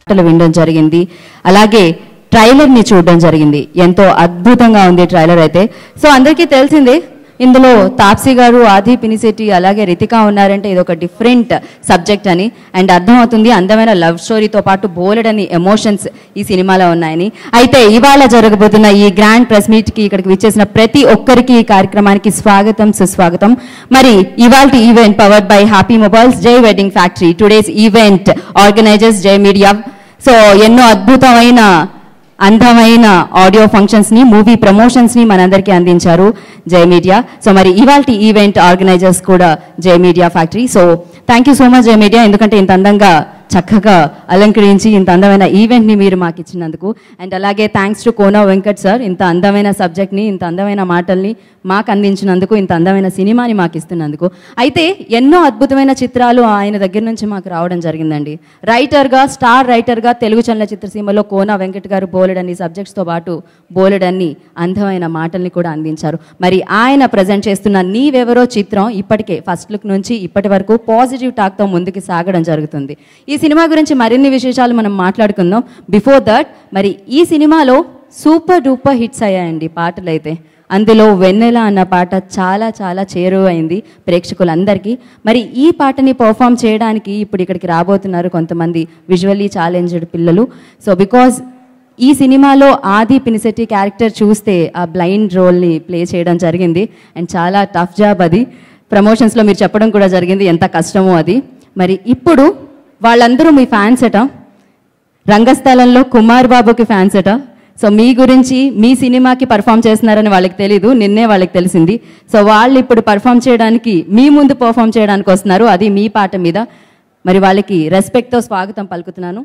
పాటలు వినడం జరిగింది అలాగే ట్రైలర్ని చూడడం జరిగింది ఎంతో అద్భుతంగా ఉంది ట్రైలర్ అయితే సో అందరికీ తెలిసిందే ఇందులో తాప్సీ గారు ఆది పినిశెట్టి అలాగే రితిక ఉన్నారంటే ఇది ఒక డిఫరెంట్ సబ్జెక్ట్ అని అండ్ అర్థమవుతుంది అందమైన లవ్ స్టోరీతో పాటు బోలెడని ఎమోషన్స్ ఈ సినిమాలో ఉన్నాయని అయితే ఇవాళ జరగబోతున్న ఈ గ్రాండ్ ప్రెస్ మీట్కి ఇక్కడికి విచ్చేసిన ప్రతి ఒక్కరికి ఈ కార్యక్రమానికి స్వాగతం సుస్వాగతం మరి ఇవాళ event powered by happy mobiles Jai wedding factory today's event organizers Jai media so ఎన్నో అద్భుతమైన అందమైన ఆడియో ఫంక్షన్స్ ని మూవీ ప్రమోషన్స్ ని మనందరికీ అందించారు జై మీడియా సో మరి ఇవాళ ఈవెంట్ ఆర్గనైజర్స్ కూడా Jai media factory so thank you so much Jai media ఎందుకంటే ఇంత అందంగా చక్కగా అలంకరించి ఇంత అందమైన ఈవెంట్ని మీరు మాకు ఇచ్చినందుకు అండ్ అలాగే thanks to Kona Venkat sir ఇంత అందమైన సబ్జెక్ట్ని ఇంత అందమైన మాటల్ని మాకు అందించినందుకు ఇంత అందమైన సినిమాని మాకు ఇస్తున్నందుకు అయితే ఎన్నో అద్భుతమైన చిత్రాలు ఆయన దగ్గర నుంచి మాకు రావడం జరిగిందండి రైటర్గా స్టార్ రైటర్గా తెలుగు చలనచిత్ర సీమలో కోనా వెంకట్ గారు బోలెడన్ని సబ్జెక్ట్స్తో పాటు బోలెడన్ని అందమైన మాటల్ని కూడా అందించారు మరి ఆయన ప్రజెంట్ చేస్తున్న నీవెవరో చిత్రం ఇప్పటికే ఫస్ట్ లుక్ నుంచి ఇప్పటి వరకు పాజిటివ్ టాక్తో ముందుకు సాగడం జరుగుతుంది ఈ సినిమా గురించి మరిన్ని విశేషాలు మనం మాట్లాడుకుందాం బిఫోర్ దట్ మరి ఈ సినిమాలో సూపర్ డూపర్ హిట్స్ అయ్యాయండి పాటలు అయితే అందులో వెన్నెల అన్న పాట చాలా చాలా చేరువైంది ప్రేక్షకులందరికీ మరి ఈ పాటని పర్ఫామ్ చేయడానికి ఇప్పుడు ఇక్కడికి రాబోతున్నారు కొంతమంది విజువల్లీ ఛాలెంజ్డ్ పిల్లలు సో బికాజ్ ఈ సినిమాలో ఆది పినిశెట్టి క్యారెక్టర్ చూస్తే ఆ బ్లైండ్ రోల్ని ప్లే చేయడం జరిగింది అండ్ చాలా టఫ్ జాబ్ అది ప్రమోషన్స్లో మీరు చెప్పడం కూడా జరిగింది ఎంత కష్టమో అది మరి ఇప్పుడు వాళ్ళందరూ మీ ఫ్యాన్స్ అట రంగస్థలంలో కుమార్ బాబుకి ఫ్యాన్స్ అట సో మీ గురించి మీ సినిమాకి పర్ఫామ్ చేస్తున్నారని వాళ్ళకి తెలీదు నిన్నే వాళ్ళకి తెలిసింది సో వాళ్ళు ఇప్పుడు పర్ఫామ్ చేయడానికి మీ ముందు పర్ఫామ్ చేయడానికి వస్తున్నారు అది మీ పాట మీద మరి వాళ్ళకి రెస్పెక్ట్తో స్వాగతం పలుకుతున్నాను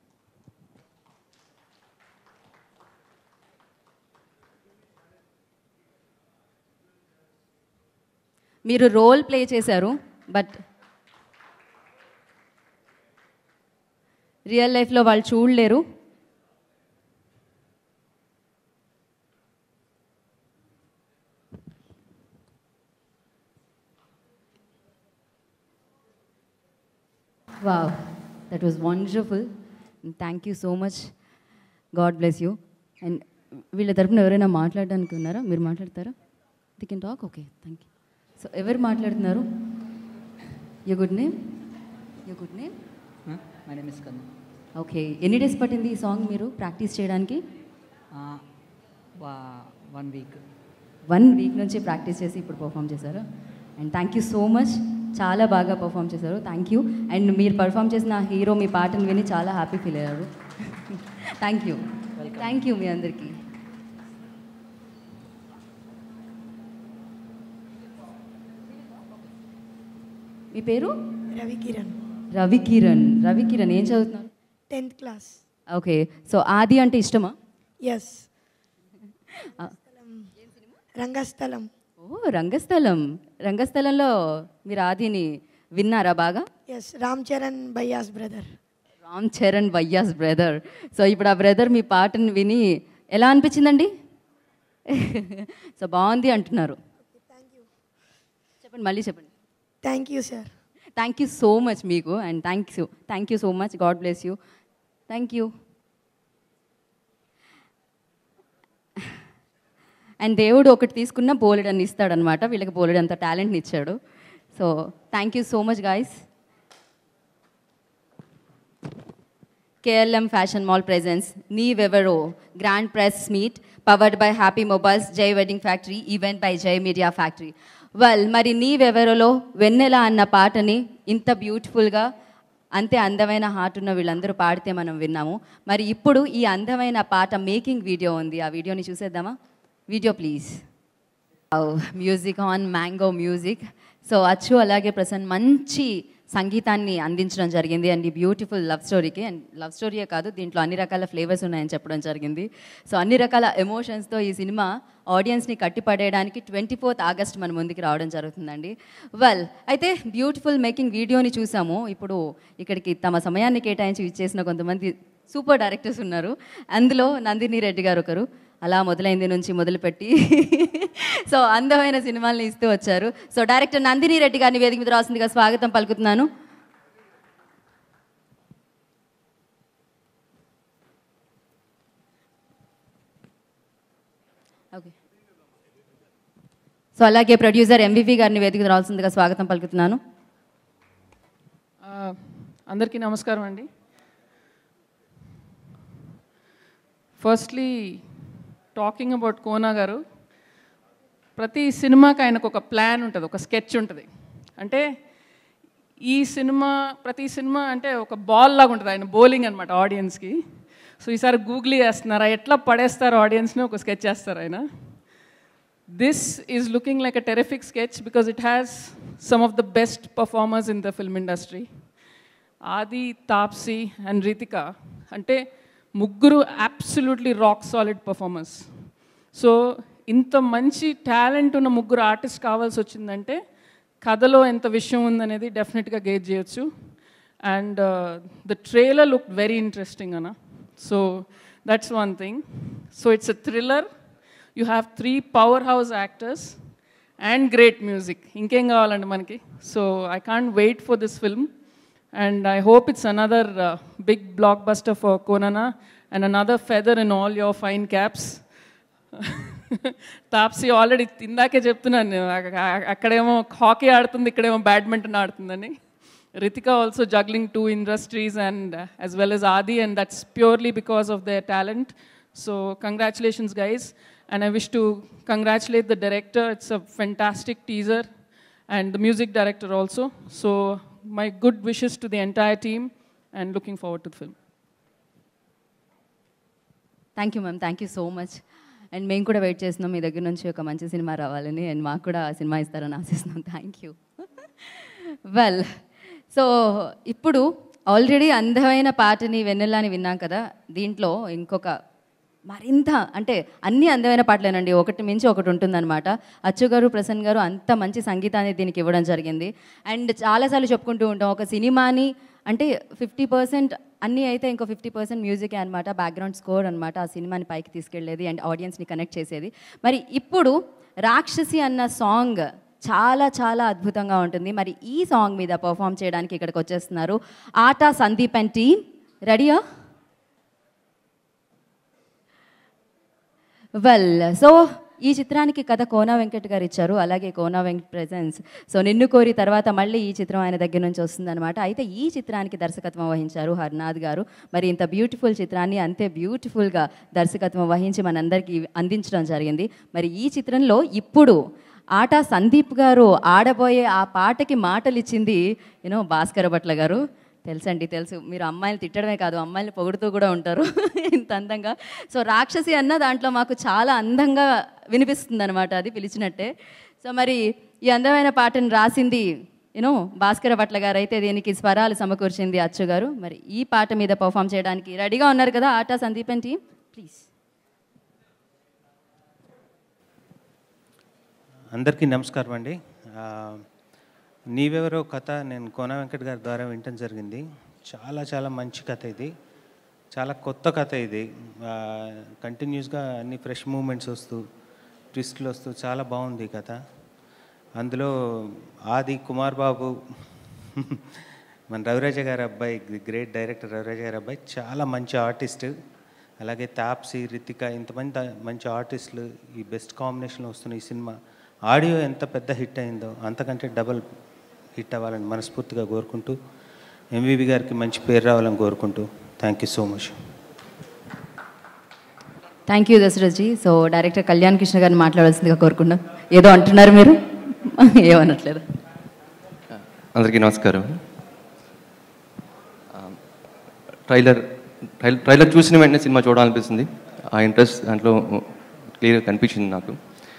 మీరు రోల్ ప్లే చేశారు బట్ రియల్ లైఫ్లో వాళ్ళు చూడలేరు wow that was wonderful thank you so much God bless you and వీళ్ళ తరపున ఎవరైనా మాట్లాడడానికి ఉన్నారా మీరు మాట్లాడతారా the can talk okay thank you so ఎవరు మాట్లాడుతున్నారు you good name you good name my name is Kannu okay ఎన్ని డేస్ పట్టింది ఈ సాంగ్ మీరు ప్రాక్టీస్ చేయడానికి వన్ వీక్ వన్ వీక్ నుంచి ప్రాక్టీస్ చేసి ఇప్పుడు పర్ఫామ్ చేశారు and thank you so much చాలా బాగా పర్ఫామ్ చేశారు థ్యాంక్ యూ అండ్ మీరు పర్ఫామ్ చేసిన హీరో మీ పాటను విని చాలా హ్యాపీ ఫీల్ అయ్యారు థ్యాంక్ యూ థ్యాంక్ యూ మీ అందరికీ మీ పేరు రవి కిరణ్ రవి కిరణ్ రవి కిరణ్ ఏం చదువుతున్నారు టెన్త్ క్లాస్ ఓకే సో ఆది అంటే ఇష్టమా ఎస్ రంగస్థలం ఓ రంగస్థలం రంగస్థలంలో మీరు ఆదిని విన్నారా బాగా ఎస్ రామ్ చరణ్ బయ్యాస్ బ్రదర్ రామ్ చరణ్ వయ్యాస్ బ్రదర్ సో ఇప్పుడు ఆ బ్రదర్ మీ పాటను విని ఎలా అనిపించిందండి సో బాగుంది అంటున్నారు చెప్పండి మళ్ళీ చెప్పండి thank you sir thank you so much మీకు and thank you thank you so much God bless you thank you and దేవుడు ఒకటి తీసుకున్న బోలెడ్ అని ఇస్తాడనమాట వీళ్ళకి బోలెడ్ అంత టాలెంట్ని ఇచ్చాడు so thank you so much guys KLM fashion mall presence Neevevaro grand press meet powered by happy mobiles Jai wedding factory event by Jai media factory well మరి నీవెవరోలో వెన్నెల అన్న పాటని ఇంత బ్యూటిఫుల్గా అంతే అందమైన హార్ట్ ఉన్న వీళ్ళందరూ పాడితే మనం విన్నాము మరి ఇప్పుడు ఈ అందమైన పాట మేకింగ్ వీడియో ఉంది ఆ వీడియోని చూసేద్దామా video please music on mango music so అచ్చు అలాగే ప్రసన్ మంచి సంగీతాన్ని అందించడం జరిగింది అండ్ ఈ బ్యూటిఫుల్ లవ్ స్టోరీకి అండ్ లవ్ స్టోరీయే కాదు దీంట్లో అన్ని రకాల ఫ్లేవర్స్ ఉన్నాయని చెప్పడం జరిగింది సో అన్ని రకాల ఎమోషన్స్తో ఈ సినిమా ఆడియన్స్ని కట్టిపడేయడానికి ట్వంటీ ఫోర్త్ ఆగస్ట్ మన ముందుకు రావడం జరుగుతుందండి వెల్ అయితే బ్యూటిఫుల్ మేకింగ్ వీడియోని చూసాము ఇప్పుడు ఇక్కడికి తమ సమయాన్ని కేటాయించి ఇచ్చేసిన కొంతమంది సూపర్ డైరెక్టర్స్ ఉన్నారు అందులో నందిని రెడ్డి గారు ఒకరు అలా మొదలైంది నుంచి మొదలుపెట్టి సో అందమైన సినిమాల్ని ఇస్తూ వచ్చారు సో డైరెక్టర్ నందిని రెడ్డి గారిని వేదిక మీద రాసిందిగా స్వాగతం పలుకుతున్నాను ఓకే సో అలాగే ప్రొడ్యూసర్ ఎంవివి గారిని వేదిక రావాల్సిందిగా స్వాగతం పలుకుతున్నాను ఆ, అందరికీ నమస్కారం అండి ఫస్ట్లీ టాకింగ్ అబౌట్ కోనా గారు ప్రతి సినిమాకి ఆయనకు ఒక ప్లాన్ ఉంటుంది ఒక స్కెచ్ ఉంటుంది అంటే ఈ సినిమా ప్రతి సినిమా అంటే ఒక బాల్ లాగా ఉంటుంది ఆయన బౌలింగ్ అనమాట ఆడియన్స్కి సో ఈసారి గూగులీ వేస్తున్నారా ఎట్లా పడేస్తారు ఆడియన్స్ని ఒక స్కెచ్ చేస్తారు ఆయన this is looking like a terrific sketch because it has some of the best performers in the film industry. Adi, Tapsi, and Ritika. అంటే ముగ్గురు absolutely rock solid performers so ఇంత మంచి టాలెంట్ ఉన్న ముగ్గురు ఆర్టిస్ట్ కావాల్సి వచ్చిందంటే కథలో ఎంత విషయం ఉందనేది డెఫినెట్గా గేజ్ చేయొచ్చు and the trailer look very interesting అన్న so that's one thing so it's a thriller you have three powerhouse actors and great music ఇంకేం కావాలండి మనకి so I can't wait for this film and I hope it's another big blockbuster for కోననా and another feather in all your fine caps Taapsee already ఇందాకే చెప్తున్నాను నేను అక్క- అక్క- అక్కడేమో హాకీ ఆడుతుంది ఇక్కడేమో బ్యాడ్మింటన్ ఆడుతుందని Ritika also juggling two industries and uh, as well as Adi, and that's purely because of their talent. So congratulations, guys, and I wish to congratulate the director. It's a fantastic teaser, and the music director also. So my good wishes to the entire team, and looking forward to the film. Thank you ma'am thank you so much and మేము కూడా wait చేస్తున్నాం మీ దగ్గర నుంచి ఒక మంచి cinema రావాలని and మాకు కూడా ఆ సినిమా ఇస్తారని ఆశిస్తున్నాం థ్యాంక్ యూ వెల్ సో ఇప్పుడు ఆల్రెడీ అందమైన పాటని వెన్నెల్లాని విన్నాం కదా దీంట్లో ఇంకొక మరింత అంటే అన్ని అందమైన పాటలేనండి ఒకటి మించి ఒకటి ఉంటుందన్నమాట అచ్చు గారు ప్రసన్న గారు అంత మంచి సంగీతాన్ని దీనికి ఇవ్వడం జరిగింది అండ్ చాలాసార్లు చెప్పుకుంటూ ఉంటాం ఒక సినిమాని అంటే ఫిఫ్టీ పర్సెంట్ అన్నీ అయితే ఇంకో ఫిఫ్టీ పర్సెంట్ మ్యూజిక్ అనమాట బ్యాక్గ్రౌండ్ స్కోర్ అనమాట ఆ సినిమాని పైకి తీసుకెళ్లేది అండ్ ఆడియన్స్ని కనెక్ట్ చేసేది మరి ఇప్పుడు రాక్షసి అన్న సాంగ్ చాలా చాలా అద్భుతంగా ఉంటుంది మరి ఈ సాంగ్ మీద పర్ఫామ్ చేయడానికి ఇక్కడికి వచ్చేస్తున్నారు ఆట సందీప్ అండ్ టీమ్ రెడీయా వెల్ సో ఈ చిత్రానికి కథ కోనా వెంకట్ గారు ఇచ్చారు అలాగే కోనా వెంకట్ ప్రెజెన్స్ సో నిన్ను కోరి తర్వాత మళ్ళీ ఈ చిత్రం ఆయన దగ్గర నుంచి వస్తుందన్నమాట అయితే ఈ చిత్రానికి దర్శకత్వం వహించారు హర్నాథ్ గారు మరి ఇంత బ్యూటిఫుల్ చిత్రాన్ని అంతే బ్యూటిఫుల్గా దర్శకత్వం వహించి మనందరికీ అందించడం జరిగింది మరి ఈ చిత్రంలో ఇప్పుడు ఆట సందీప్ గారు ఆడబోయే ఆ పాటకి మాటలు ఇచ్చింది యూనో భాస్కర భట్ల గారు తెలుసండి తెలుసు మీరు అమ్మాయిలు తిట్టడమే కాదు అమ్మాయిలు పొగుడుతూ కూడా ఉంటారు ఇంత అందంగా సో రాక్షసి అన్న దాంట్లో మాకు చాలా అందంగా వినిపిస్తుంది అనమాట అది పిలిచినట్టే సో మరి ఈ అందమైన పాటను రాసింది యూనో భాస్కర భట్ల గారు అయితే దీనికి స్వరాలు సమకూర్చింది అచ్చు గారు మరి ఈ పాట మీద పర్ఫామ్ చేయడానికి రెడీగా ఉన్నారు కదా Aata Sandeep and team please అందరికీ నమస్కారం అండి ఆ, నీవెవరో కథ నేను కోన వెంకట్ గారి ద్వారా వినటం జరిగింది చాలా చాలా మంచి కథ ఇది చాలా కొత్త కథ ఇది కంటిన్యూస్గా అన్ని ఫ్రెష్ మూమెంట్స్ వస్తూ ట్విస్ట్లు వస్తూ చాలా బాగుంది ఈ కథ అందులో ఆది కుమార్ బాబు మన రవిరాజ గారి అబ్బాయి గ్రేట్ డైరెక్టర్ రవిరాజ గారి అబ్బాయి చాలా మంచి ఆర్టిస్ట్ అలాగే తాప్సీ రితిక ఇంతమంది మంచి ఆర్టిస్టులు ఈ బెస్ట్ కాంబినేషన్లో వస్తున్న ఈ సినిమా ఆడియో ఎంత పెద్ద హిట్ అయిందో అంతకంటే డబల్ హిట్ అవ్వాలని మనస్ఫూర్తిగా కోరుకుంటూ ఎంవివి గారికి మంచి పేరు రావాలని కోరుకుంటూ thank you so much thank you దశరథ్జీ సో డైరెక్టర్ కళ్యాణ్ కృష్ణ గారిని మాట్లాడాల్సిందిగా కోరుకున్నాం ఏదో అంటున్నారు మీరు ఏమనట్లేదు అందరికీ నమస్కారం ఆ, ట్రైలర్ ట్రైలర్ ట్రైలర్ చూసిన వెంటనే సినిమా చూడాలనిపిస్తుంది ఆ ఇంట్రెస్ట్ దాంట్లో క్లియర్గా కనిపించింది నాకు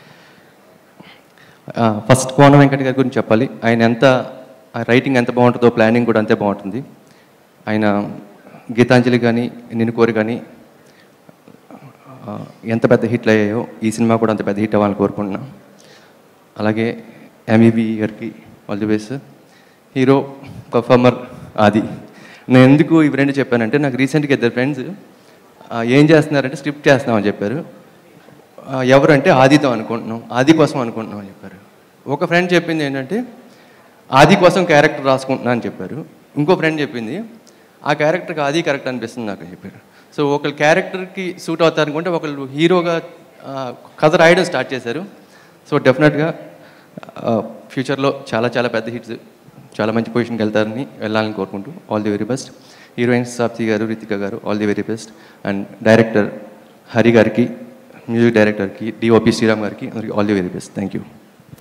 ఆ, ఫస్ట్ కోన వెంకట గారి గురించి చెప్పాలి ఆయన ఎంత ఆ రైటింగ్ ఎంత బాగుంటుందో ప్లానింగ్ కూడా అంతే బాగుంటుంది ఆయన గీతాంజలి కానీ నిన్ను కోరి కానీ ఆ, ఎంత పెద్ద హిట్లు అయ్యాయో ఈ సినిమా కూడా అంత పెద్ద హిట్ అవ్వాలని కోరుకుంటున్నా అలాగే ఎంఈబి గారికి all the best hero performer Aadi నేను ఎందుకు ఇవి రెండు చెప్పానంటే నాకు రీసెంట్గా ఇద్దరు ఫ్రెండ్స్ ఏం చేస్తున్నారంటే స్క్రిప్ట్ చేస్తున్నామని చెప్పారు ఆ, ఎవరంటే ఆదితో అనుకుంటున్నాం ఆది కోసం అనుకుంటున్నాం అని చెప్పారు ఒక ఫ్రెండ్ చెప్పింది ఏంటంటే ఆది కోసం క్యారెక్టర్ రాసుకుంటున్నా అని చెప్పారు ఇంకో ఫ్రెండ్ చెప్పింది ఆ క్యారెక్టర్కి ఆది కరెక్ట్ అనిపిస్తుంది నాకు అని చెప్పారు సో ఒకళ్ళు క్యారెక్టర్కి సూట్ అవుతారు అనుకుంటే ఒకళ్ళు హీరోగా ఆ, కథ రాయడం స్టార్ట్ చేశారు సో డెఫినెట్గా ఫ్యూచర్లో చాలా చాలా పెద్ద హిట్స్ చాలా మంచి పొజిషన్కి వెళ్తారని వెళ్ళాలని కోరుకుంటూ all the very best heroines సాప్తి గారు రితిక గారు all the very best and director Hari గారికి మ్యూజిక్ డైరెక్టర్కి డిఓపి శ్రీరామ్ గారికి అందరికీ all the very best thank you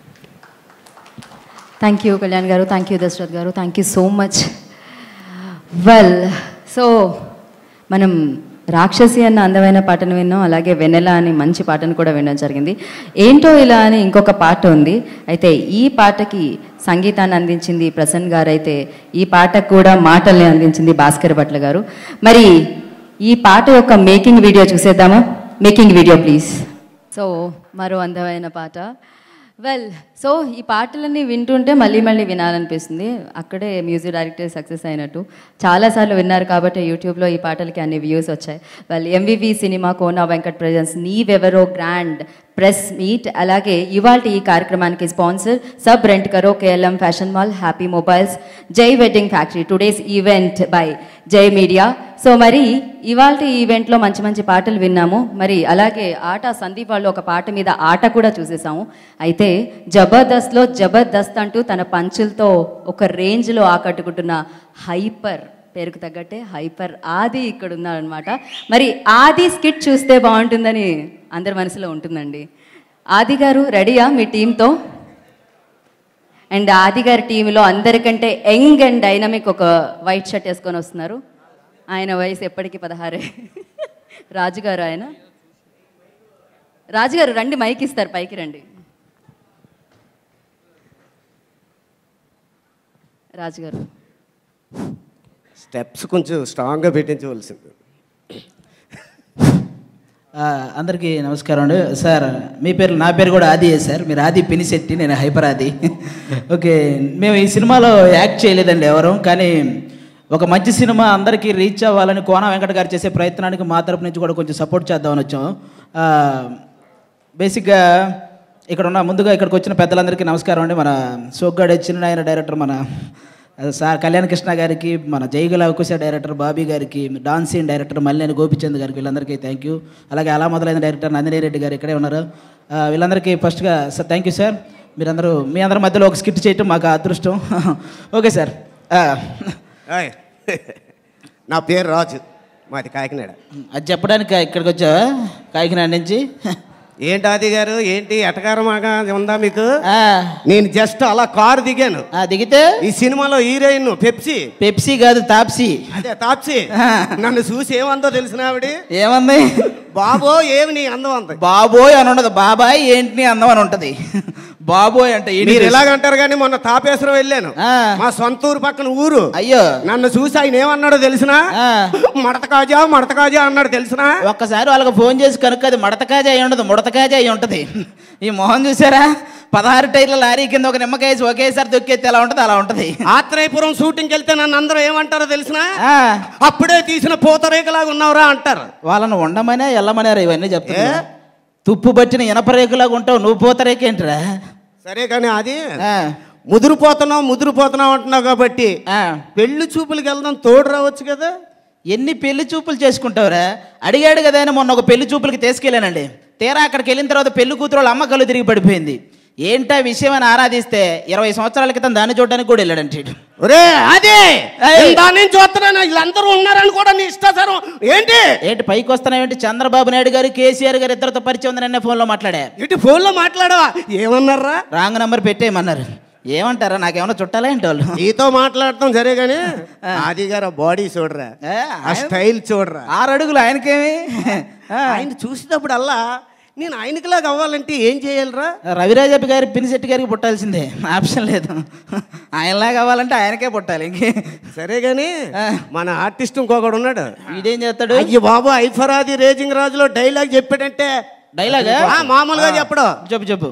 thank you Kalyan గారు థ్యాంక్ యూ దశరథ్ గారు thank you so much well so మనం రాక్షసి అన్న అందమైన పాటను విన్నాం అలాగే వెన్నెల అని మంచి పాటను కూడా వినడం జరిగింది ఏంటో ఇలా అని ఇంకొక పాట ఉంది అయితే ఈ పాటకి సంగీతాన్ని అందించింది ప్రసన్న గారు అయితే ఈ పాటకు కూడా మాటల్ని అందించింది భాస్కర్ భట్ల గారు మరి ఈ పాట యొక్క మేకింగ్ వీడియో చూసేద్దామా మేకింగ్ వీడియో ప్లీజ్ సో మరో అందమైన పాట వెల్ సో ఈ పాటలన్నీ వింటుంటే మళ్ళీ మళ్ళీ వినాలనిపిస్తుంది అక్కడే మ్యూజిక్ డైరెక్టర్ సక్సెస్ అయినట్టు చాలాసార్లు విన్నారు కాబట్టి యూట్యూబ్లో ఈ పాటలకి అన్ని వ్యూస్ వచ్చాయి వెల్ ఎంవివి సినిమా Kona Venkat presence Neevevaro grand press meet అలాగే ఇవాళ ఈ కార్యక్రమానికి sponsor Sab rent Karo KLM fashion mall happy mobiles Jai wedding factory today's event by Jai media so మరి ఇవాళ ఈవెంట్లో మంచి మంచి పాటలు విన్నాము మరి అలాగే ఆట సందీప్ వాళ్ళు ఒక పాట మీద ఆట కూడా చూసేసాము అయితే జబర్దస్త్లో జబర్దస్త్ అంటూ తన పంచులతో ఒక రేంజ్లో ఆకట్టుకుంటున్న హైపర్ పేరుకు తగ్గట్టే హైపర్ ఆది ఇక్కడ ఉన్నారనమాట మరి ఆది స్కిట్ చూస్తే బాగుంటుందని అందరి మనసులో ఉంటుందండి ఆది గారు రెడీయా మీ టీంతో అండ్ ఆది గారి టీంలో అందరికంటే యంగ్ అండ్ డైనమిక్ ఒక వైట్ షర్ట్ వేసుకొని వస్తున్నారు ఆయన వయసు ఎప్పటికీ పదహారే రాజుగారు ఆయన రాజుగారు రండి మైక్ ఇస్తారు పైకి రండి రాజుగారు స్టెప్స్ కొంచెం స్ట్రాంగ్గా పెట్టించవలసింది ఆ, అందరికీ నమస్కారం అండి సార్ మీ పేరు నా పేరు కూడా ఆది సార్ మీరు ఆది పినిశెట్టి నేను హైపర్ ఆది ఓకే మేము ఈ సినిమాలో యాక్ట్ చేయలేదండి ఎవరు కానీ ఒక మంచి సినిమా అందరికీ రీచ్ అవ్వాలని కోన వెంకట గారు చేసే ప్రయత్నానికి మా తరపు నుంచి కూడా కొంచెం సపోర్ట్ చేద్దామని వచ్చాం ఆ, బేసిక్గా ఇక్కడ ఉన్న ముందుగా ఇక్కడికి వచ్చిన పెద్దలందరికీ నమస్కారం అండి మన సోగ్గాడే చిన్న ఆయన డైరెక్టర్ మన సార్ కళ్యాణ్ కృష్ణ గారికి మన జైగల అవకుశ డైరెక్టర్ బాబీ గారికి డాన్సింగ్ డైరెక్టర్ మల్లేని గోపిచంద్ గారికి వీళ్ళందరికీ థ్యాంక్ యూ అలాగే అలా మొదలైన డైరెక్టర్ నందిని రెడ్డి గారు ఇక్కడే ఉన్నారు ఆ, వీళ్ళందరికీ ఫస్ట్గా సార్ థ్యాంక్ యూ సార్ మీరందరూ మీ అందరి మధ్యలో ఒక స్కిట్ చేయటం మాకు అదృష్టం ఓకే సార్ ఆ, ఆయ్. నా పేరు రాజు మాది కాకినాడ అది చెప్పడానికి ఇక్కడికి వచ్చావా కాకినాడ నుంచి ఏంటి ఆది గారు ఏంటి ఎటకారమాగా ఉందా మీకు ఆ, నేను జస్ట్ అలా కారు దిగాను ఆ, దిగితే ఈ సినిమాలో హీరోయిన్ పెప్సీ పెప్సీ కాదు తాప్సీ అదే తాప్సీ నన్ను చూసి ఏమందో తెలిసిన ఆవిడ ఏమంది బాబో ఏమి నీ అందం అంది బాబోయ్ అని ఉండదు బాబాయ్ ఏంటి నీ అందం అని ఉంటది బాబోయ్ అంటే ఏంటి మీరు ఇలాగంటారు కానీ మొన్న తాపేశ్వరం వెళ్ళాను ఆ. మా సొంత ఊరు పక్కన ఊరు అయ్యో నన్ను చూసి ఆయన ఏమన్నాడో తెలిసినా ఆ. మడత కాజా మడత కాజా అన్నాడు తెలిసినా ఒక్కసారి వాళ్ళకి ఫోన్ చేసి కనుక అది మడతకాజ అయి ఉండదు ముడతకాజ అయి ఉంటది ఈ మొహం చూసారా పదహారు టైర్ల లారీ కింద ఒక నిమ్మకాయ వేసి ఒకేసారి దొక్కేస్తే ఎలా ఉంటది అలా ఉంటది ఆత్రేయపురం షూటింగ్కి వెళ్తే నన్ను అందరూ ఏమంటారో తెలిసినా ఆ, అప్పుడే తీసిన పూతరేకలాగా ఉన్నావురా అంటారు వాళ్ళని ఉండమనే ఎల్లమనేరా ఇవన్నీ చెప్తా తుప్పు పట్టిన ఇనప రేకులాగా ఉంటావు నువ్వు పూతరేకేంటిరా సరే కానీ అది ఆ, ముదిరిపోతున్నావు ముదిరిపోతున్నావు అంటున్నావు కాబట్టి ఆ. పెళ్లి చూపులకి వెళ్దాం తోడు రావచ్చు కదా ఎన్ని పెళ్లి చూపులు చేసుకుంటావురా అడిగాడు కదా అని మొన్న ఒక పెళ్లి చూపులకి తీసుకెళ్ళానండి తీరా అక్కడికి వెళ్ళిన తర్వాత పెళ్లి కూతురు వాళ్ళ అమ్మ కళ్ళు తిరిగి పడిపోయింది ఏంటా విషయం అని ఆరాధిస్తే ఇరవై సంవత్సరాల క్రితం దాన్ని చూడడానికి కూడా వెళ్ళాడంట ఈడు. ఒరే అదే ఏయ్. దాని నుంచి చూస్తున్నాను వీళ్ళందరూ ఉన్నారని కూడా నీ ఇష్టాసారం ఏంటి ఏంటి పైకి వస్తున్నావేంటి చంద్రబాబు నాయుడు గారు కేసీఆర్ గారు ఇద్దరితో పరిచయం ఉందని ఫోన్లో మాట్లాడా ఇటు ఫోన్లో మాట్లాడవా ఏమన్నారా రాంగ్ నంబర్ పెట్టేయమన్నారు ఏమంటారా నాకేమన్నా చుట్టాలా ఏంటి వాళ్ళు నీతో మాట్లాడటం సరే కానీ ఆది గారు బాడీ చూడరా ఏ, ఆ ఆయన- స్టైల్ చూడరా ఆరు అడుగులు ఆయనకేమి ఆ, ఆయన చూసినప్పుడల్లా నేను ఆయనకిలాగా అవ్వాలంటే ఏం చేయాలిరా రవిరాజప్ప గారి పినిశెట్టి గారికి పుట్టాల్సిందే ఆప్షన్ లేదు ఆయనలా కావాలంటే ఆయనకే పుట్టాలి ఇంకే సరే కానీ ఆ. మన మన ఆర్టిస్ట్ ఇంకొకడు ఉన్నాడు వీడేం చేస్తాడు అయ్యి బాబు ఐఫరాది రేజింగ్ రాజులో డైలాగ్ చెప్పాడంటే డైలాగా ఆ, మామూలుగా చెప్పడు చెప్పు చెప్పు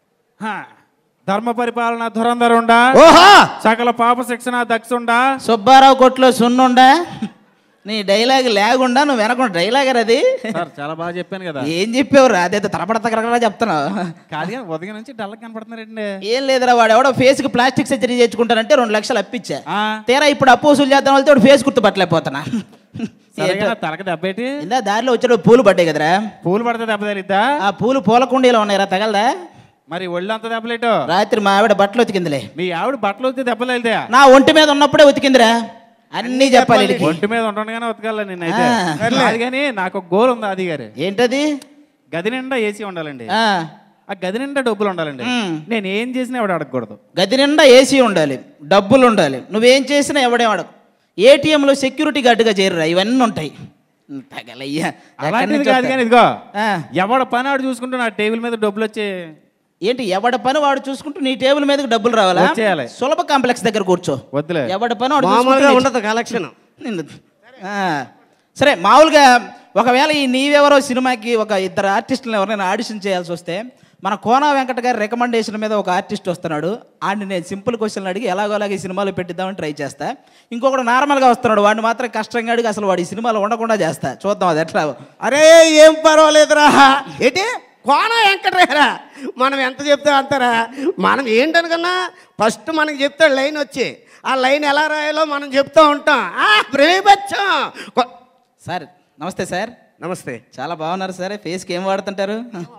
ధర్మ పరిపాలన ధురంధరుండా ఓహో సకల పాప శిక్షణ దక్షుండా సుబ్బారావు కొట్లో సున్నుండా నీ డైలాగ్ లేకుండా నువ్వు వెనకుండా డైలాగర్ అది సార్ చాలా బాగా చెప్పాను కదా ఏం చెప్పావు రా అదేదో తలపడ తగలగలా చెప్తున్నావు కాదు కానీ ఉదయం నుంచి డల్ కనపడుతున్నారండి ఏం లేదురా వాడు ఎవడో ఫేస్ కి ప్లాస్టిక్ సర్జరీ చేయించుకుంటానంటే రెండు లక్షలు అప్పిచ్చా ఆ. తీరా ఇప్పుడు అప్పు వసూలు చేద్దాం వెళ్తే వాడు ఫేస్ గుర్తుపట్టలేకపోతున్నా సరేగా నా తలకి దెబ్బేటి ఇందా దారిలో వచ్చేటప్పుడు పూలు పడ్డాయి కదరా పూలు పడితే దెబ్బ తగిలిద్దా ఆ పూలు పూల కుండీలో ఉన్నాయిరా తగలదా మరి ఒళ్ళు అంత దెబ్బలేటు రాత్రి మా ఆవిడ బట్టలు ఉతికిందిలే మీ ఆవిడ బట్టలు వచ్చి దెబ్బ తగిలిదా నా ఒంటి మీద ఉన్నప్పుడే ఉతికిందిరా అన్నీ చెప్పాలి వీడికి. ఒంటి మీద ఉండగానే ఉతకాల నిన్నైతే ఆ. అది కానీ నాకు ఒక గోల్ ఉంది అది గారు ఏంటది గది నిండా ఏసీ ఉండాలండి ఆ, ఆ గది నిండా డబ్బులు ఉండాలండి మ్. నేను ఏం చేసినా ఎవడు అడగకూడదు గది నిండా ఏసీ ఉండాలి డబ్బులు ఉండాలి నువ్వేం చేసినా ఎవడేం అడగ ఏటీఎంలో సెక్యూరిటీ గార్డుగా చేరురా ఇవన్నీ ఉంటాయి తగలయ్యా ఎక్కడి అలాంటిది నుంచి కాదు వస్తా- కానీ ఇదిగో ఆ. ఎవడ పని ఆడు చూసుకుంటూ నా టేబుల్ మీద డబ్బులు వచ్చే ఏంటి ఎవడ పని వాడు చూసుకుంటూ నీ టేబుల్ మీదకి డబ్బులు రావాలా వచ్చేయాలి. సులభ కాంప్లెక్స్ దగ్గర కూర్చో వద్దులే ఎవడ పని వాడు మామూలుగా చూసుకుంటూ నీ- ఉండదు కలెక్షన్ నిన్ను ఆ, సరే మామూలుగా ఒకవేళ ఈ నీవెవరో సినిమాకి ఒక ఇద్దరు ఆర్టిస్టులను ఎవరైనా ఆడిషన్ చేయాల్సి వస్తే మన కోనా వెంకట గారి రికమెండేషన్ మీద ఒక ఆర్టిస్ట్ వస్తున్నాడు ఆడిని నేను సింపుల్ క్వశ్చన్లు అడిగి ఎలాగోలాగే ఈ సినిమాలో పెట్టిద్దామని ట్రై చేస్తా ఇంకొకడు నార్మల్గా వస్తున్నాడు వాడిని మాత్రం కష్టంగా అడిగి అసలు వాడు ఈ సినిమాలో ఉండకుండా చేస్తా చూద్దాం అది ఎట్లా అరే ఏం పర్వాలేదురా ఏంటి కోన వెంకటరా మనం ఎంత చెప్తే అంతరా మనం ఏంటనుకన్నా ఫస్ట్ మనకి చెప్తాడు లైన్ వచ్చి ఆ లైన్ ఎలా రాయాలో మనం చెప్తూ ఉంటాం ఆ, ప్రేమచ్చం కొ- సార్ నమస్తే సార్ నమస్తే చాలా బాగున్నారు సార్ ఫేస్కి ఏం వాడుతుంటారు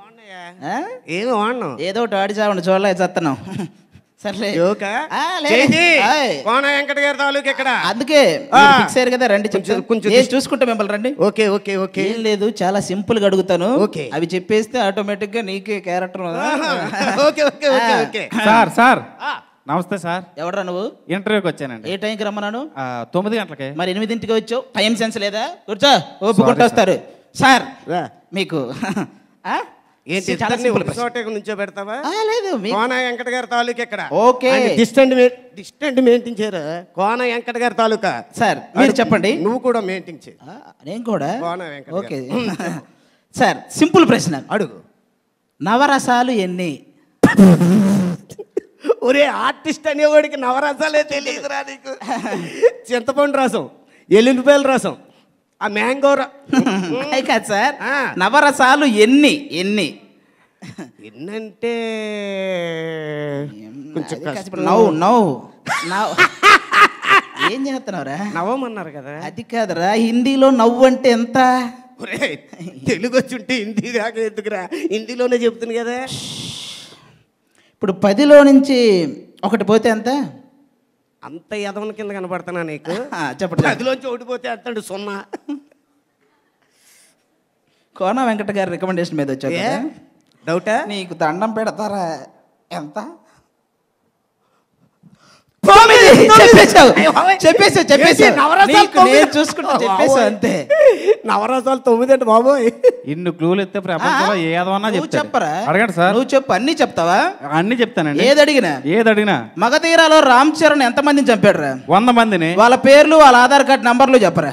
ఆ? ఏమి వాడినాం ఏదో ఒకటి ఆడి చావండి చూడలే చేస్తున్నాం సర్లే జోకా? ఆ, లేదు. చేసి, ఆయ్. కోన వెంకట గారి తాలూకు ఇక్కడ అందుకే ఆ. ఫిక్స్ అయ్యారు కదా రండి కొంచెం- చెప్తాను కొంచెం కొంచెం చూసుకుంటా మిమ్మల్ని రండి ఓకే ఓకే ఓకే ఏం లేదు చాలా సింపుల్ గా అడుగుతాను ఓకే. అవి చెప్పేస్తే ఆటోమేటిక్ గా నీకే character okay okay okay okay sir sir నమస్తే సార్ ఎవడరా నువ్వు ఇంటర్వ్యూకి వచ్చానండి ఏ టైంకి రమ్మన్నాను ఆ, తొమ్మిది గంటలకి మరి ఎనిమిదింటికి వచ్చావు టైం సెన్స్ లేదా కూర్చో ఒప్పుకుంటూ వస్తారు సార్ రా. మీకు ఆ? ఏంటి చాలా ఇద్దరిని సింపుల్ ఒక చోటే నుంచో పెడతావా ఆ, లేదు మీ- కోన వెంకట గారి తాలూకా ఇక్కడ ఓకే. డిస్టెంట్ డిస్టెంట్ మెయింటైన్ చేయరా కోన వెంకట గారి తాలూకా సార్ మీరు చెప్పండి నువ్వు కూడా మెయింటైన్ చేయి ఆ, నేను కూడా Kona Venkata okay sir simple ప్రశ్న అడుగు నవరసాలు ఎన్ని ఒరే ఆర్టిస్ట్ అనేవాడికి నవరసాలే తెలియదురా నీకు చింతపండు రసం ఎల్లుల్లిపాయల రసం ఆ మ్యాంగో ర- అయి కాదు సార్ ఆ. నవరసాలు ఎన్ని ఎన్ని ఎన్నంటే కొంచెం అది కాదు, కష్టం. ఇప్పుడు నవ్వు నవ్వు నవ్వు ఏం చేస్తున్నావురా నవ్వమన్నారు కదా అది కాదురా హిందీలో నవ్వు అంటే ఎంత ఒరే తెలుగు వచ్చి ఉంటే హిందీ కాక ఎందుకురా హిందీలోనే చెప్తుంది కదా ఇప్పుడు పదిలో నుంచి ఒకటి పోతే ఎంత అంత యదవన కింద కనపడుతున్నా నీకు ఆ, చెప్పండి పదిలోంచి ఓడిపోతే అంటాడు సున్నా కోన వెంకట గారి రికమెండేషన్ మీద వచ్చావు ఏ కదా? డౌటా నీకు దండం పెడతారా ఎంత తొమ్మిది చెప్పేశావు చెప్పేశావు చెప్పేశావు ఏంటి, నవరసాలు నీకు తొమ్మిది? నేను చూసుకుంటా చెప్పేశావు అంతే నవరసాలు తొమ్మిది అంటే బాబోయ్ ఇన్ని క్లూలు ఎత్తే ప్రపంచంలో ఆ, ఏదన్నా నువ్వు చెప్తారు చెప్పరా అడగండి సార్ నువ్వు చెప్పు అన్ని చెప్తావా అన్ని చెప్తానండి ఏది అడిగినా ఏది అడిగినా మగధీరాలో రామ్ చరణ్ ఎంతమందిని చంపాడు రా వంద మందిని వాళ్ళ పేర్లు వాళ్ళ ఆధార్ కార్డ్ నంబర్లు చెప్పరా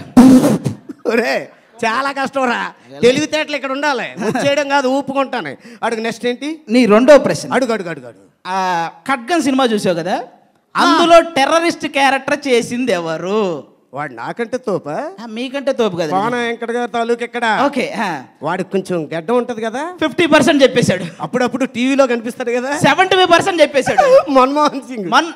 ఒరే చాలా కష్టం రా తెలివితేటలు ఇక్కడ ఉండాలి చేయడం కాదు ఊపుకుంటాను అడుగు నెక్స్ట్ ఏంటి నీ రెండో ప్రశ్న అడుగు అడుగు అడుగు అడుగు ఆ, ఖడ్గన్ సినిమా చూసావు కదా అందులో టెర్రరిస్ట్ క్యారెక్టర్ చేసింది ఎవరు వాడు నాకంటే తోప ఆ, మీకంటే తోపు కదా కోన వెంకట గారి తాలూకు ఎక్కడ ఓకే వాడికి కొంచెం గడ్డ ఉంటది కదా ఫిఫ్టీ పర్సెంట్ చెప్పేశాడు అప్పుడప్పుడు టీవీలో కనిపిస్తాడు కదా సెవెంటీ ఫైవ్ పర్సెంట్ చెప్పేశాడు మన్మోహన్ సింగ్ మన్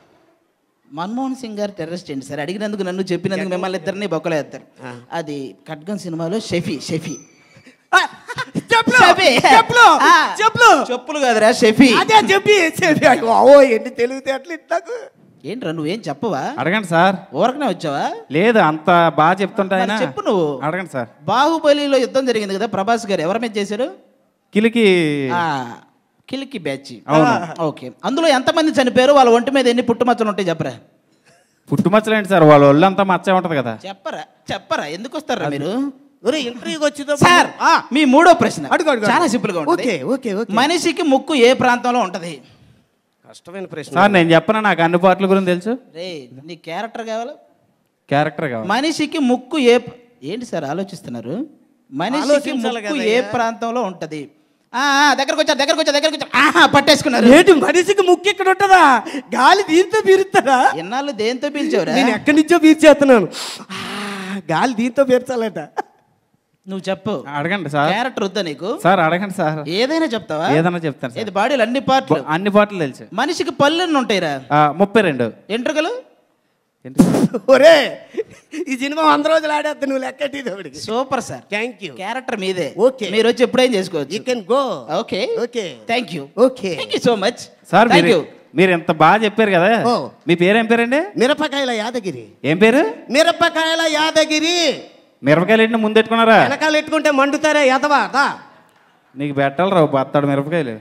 మన్మోహన్ సింగ్ గారు టెర్రరిస్ట్ ఏంటి సార్ అడిగినందుకు నన్ను చెప్పినందుకు మిమ్మల్ని ఇద్దరిని బొక్కలేస్తారు అది ఖడ్గన్ సినిమాలో షెఫీ షెఫీ ఆ, చెప్పులు షెఫీ. చెప్పులు ఆ, చెప్పులు చెప్పులు కాదురా షెఫీ అదే చెప్పి చెప్పి అయ్యో, ఓ ఎన్ని తెలివితేటలు ఇట్లాకు ఏంట్రా నువ్వేం చెప్పవా అడగండి సార్ ఊరకనే వచ్చావా లేదు అంత బాగా చెప్తుంటా ఆయన మరి చెప్పు నువ్వు. అడగండి సార్ బాహుబలిలో యుద్ధం జరిగింది కదా ప్రభాస్ గారు ఎవరి మీద చేశారు కిలికి ఆ, కిలికి బ్యాచ్ అవును. ఓకే అందులో ఎంతమంది చనిపోయారు వాళ్ళ ఒంటి మీద ఎన్ని పుట్టుమచ్చలు ఉంటాయి చెప్పరా పుట్టుమచ్చలేంటి సార్ వాళ్ళ ఒళ్ళంతా మచ్చే ఉంటది కదా చెప్పరా చెప్పరా ఎందుకు వస్తారా మీరు ఒరే ఇంటర్వ్యూకి వచ్చిందో సార్ మీ మూడో ప్రశ్న అడుగు, అడుగు, చాలా అడుగు. సింపుల్ గా ఉంటుంది ఓకే, ఓకే, ఓకే. మనిషికి ముక్కు ఏ ప్రాంతంలో ఉంటది కష్టమైన ప్రశ్న సార్ నేను చెప్పనా నాకు అన్ని పాటల గురించి తెలుసు రే నీ క్యారెక్టర్ కావాలా క్యారెక్టర్ కావాలి మనిషికి ముక్కు ఏ ఏంటి సార్ ఆలోచిస్తున్నారు మనిషికి ఆలోచించాలి ముక్కు కదయ్యా. ఏ ప్రాంతంలో ఉంటది ఆ, ఆ, దగ్గరకు వచ్చారు దగ్గరకు వచ్చారు దగ్గరకు వచ్చారు ఆహా పట్టేసుకున్నారు ఏంటి మనిషికి ముక్కు ఇక్కడ ఉంటుందా గాలి దీంతో పీరుస్తాడా ఎన్నాళ్ళు దేంతో పీల్చావురా నేను ఎక్కడి నుంచో పీర్చేస్తున్నాను ఆ, గాలి దీంతో పీర్చాలట నువ్వు చెప్పు అడగండి సార్ క్యారెక్టర్ వద్దా నీకు సార్ అడగండి సార్ ఏదైనా చెప్తావా ఏదైనా చెప్తాను సార్ ఏది బాడీలో అన్ని పార్ట్లు అన్ని పాటలు తెలుసు మనిషికి పళ్ళు ఎన్ని ఉంటాయిరా ఆ, ముప్పై రెండు ఎంట్రుకలు ఒరే ఈ సినిమా వంద రోజులు ఆడేద్దు నువ్వు లెక్కటి super sir thank you character మీదే ఓకే మీరు వచ్చి ఎప్పుడైనా చేసుకోవచ్చు you can go okay okay thank you okay thank you so much sir thank మీరు యూ మీరు ఎంత బాగా చెప్పారు కదా ఓ. మీ పేరు ఏం పేరండి మిరపకాయల యాదగిరి ఏం పేరు మిరపకాయల యాదగిరి మిరపకాయలు ఇంటి ముందు పెట్టుకున్నారా వెనకాల ఎట్టుకుంటే మండుతారా ఎదవా దా నీకు పెట్టాలి రావు బత్తాడు మిరపకాయలు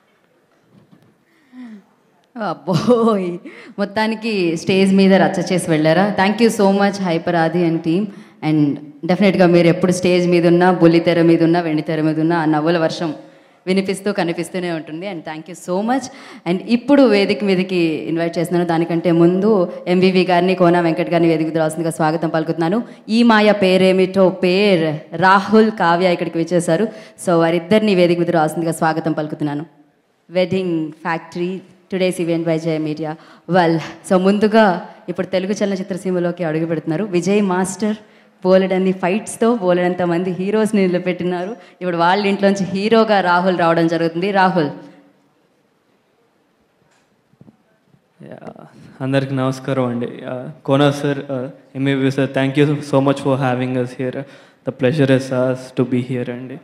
అబ్బోయ్ మొత్తానికి స్టేజ్ మీద రచ్చ చేసి వెళ్ళారా thank you so much hyper Aadi and team and డెఫినెట్గా మీరు ఎప్పుడు స్టేజ్ మీద ఉన్నా బుల్లి తెర మీద ఉన్నా వెండి తెర మీద ఉన్నా ఆ నవ్వుల వర్షం వినిపిస్తూ కనిపిస్తూనే ఉంటుంది and thank you so much and ఇప్పుడు వేదిక మీదకి ఇన్వైట్ చేస్తున్నాను దానికంటే ముందు ఎంవివి గారిని కోన వెంకట్ గారిని వేదిక రావాల్సిందిగా స్వాగతం పలుకుతున్నాను ఈ మాయ పేరేమిటో పేర్ రాహుల్ కావ్య ఇక్కడికి వచ్చేసారు సో వారిద్దరిని వేదిక మీద రావాల్సిందిగా స్వాగతం పలుకుతున్నాను wedding factory today's event by Jaya media well so ముందుగా ఇప్పుడు తెలుగు చలనచిత్ర సీమలోకి అడుగు పెడుతున్నారు విజయ్ మాస్టర్ బోలెడన్ని ఫైట్స్తో బోలెడంత మంది హీరోస్ని నిలబెట్టినారు ఇప్పుడు వాళ్ళ ఇంట్లోంచి హీరోగా రాహుల్ రావడం జరుగుతుంది రాహుల్ అందరికి నమస్కారం అండి Kona sir MAB sir thank you so much for having us here the pleasure is us to be here అండి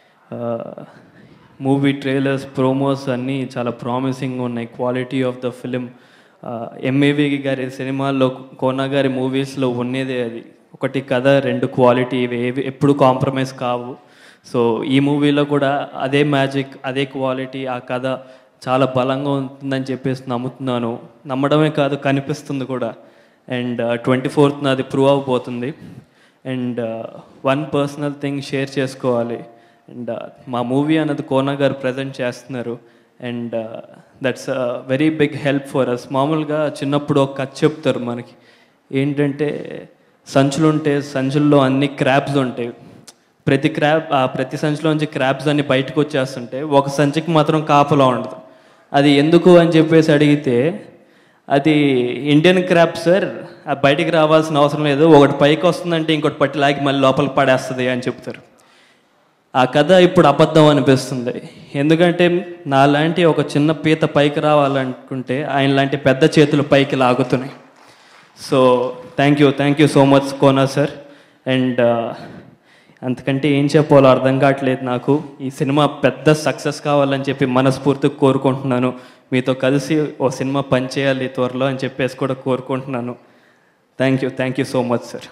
మూవీ ట్రైలర్స్ ప్రోమోస్ అన్నీ చాలా ప్రామిసింగ్ ఉన్నాయి quality of the film MAV గారి సినిమాల్లో కోనా గారి మూవీస్లో ఉన్నదే అది ఒకటి కథ రెండు క్వాలిటీ ఇవి ఏవి ఎప్పుడు కాంప్రమైజ్ కావు సో ఈ మూవీలో కూడా అదే మ్యాజిక్ అదే క్వాలిటీ ఆ కథ చాలా బలంగా ఉంటుందని చెప్పేసి నమ్ముతున్నాను నమ్మడమే కాదు కనిపిస్తుంది కూడా అండ్ ట్వంటీ ఫోర్త్న అది ప్రూవ్ అవబోతుంది and one personal thing share చేసుకోవాలి అండ్ మా మూవీ అన్నది కోనా గారు ప్రజెంట్ చేస్తున్నారు and that's very big help for us మామూలుగా చిన్నప్పుడు ఒక కథ చెప్తారు మనకి ఏంటంటే సంచులు ఉంటే సంచుల్లో అన్ని క్రాబ్స్ ఉంటాయి ప్రతి క్రాబ్ ఆ ప్రతి సంచిలోంచి క్రాబ్స్ అన్ని బయటకు వచ్చేస్తుంటే ఒక సంచికి మాత్రం కాపలా ఉండదు అది ఎందుకు అని చెప్పేసి అడిగితే అది ఇండియన్ క్రాబ్ సార్ ఆ బయటికి రావాల్సిన అవసరం లేదు ఒకటి పైకి వస్తుందంటే ఇంకోటి పట్టి లాగి మళ్ళీ లోపలికి పడేస్తుంది అని చెప్తారు ఆ కథ ఇప్పుడు అబద్ధం అనిపిస్తుంది ఎందుకంటే నాలాంటి ఒక చిన్న పీత పైకి రావాలనుకుంటే ఆయన లాంటి పెద్ద చేతులు పైకి లాగుతున్నాయి so thank you thank you so much Kona sir and అంతకంటే ఏం చెప్పాలో అర్థం కావట్లేదు నాకు ఈ సినిమా పెద్ద సక్సెస్ కావాలని చెప్పి మనస్ఫూర్తిగా కోరుకుంటున్నాను మీతో కలిసి ఓ సినిమా పనిచేయాలి త్వరలో అని చెప్పేసి కూడా కోరుకుంటున్నాను thank you thank you so much sir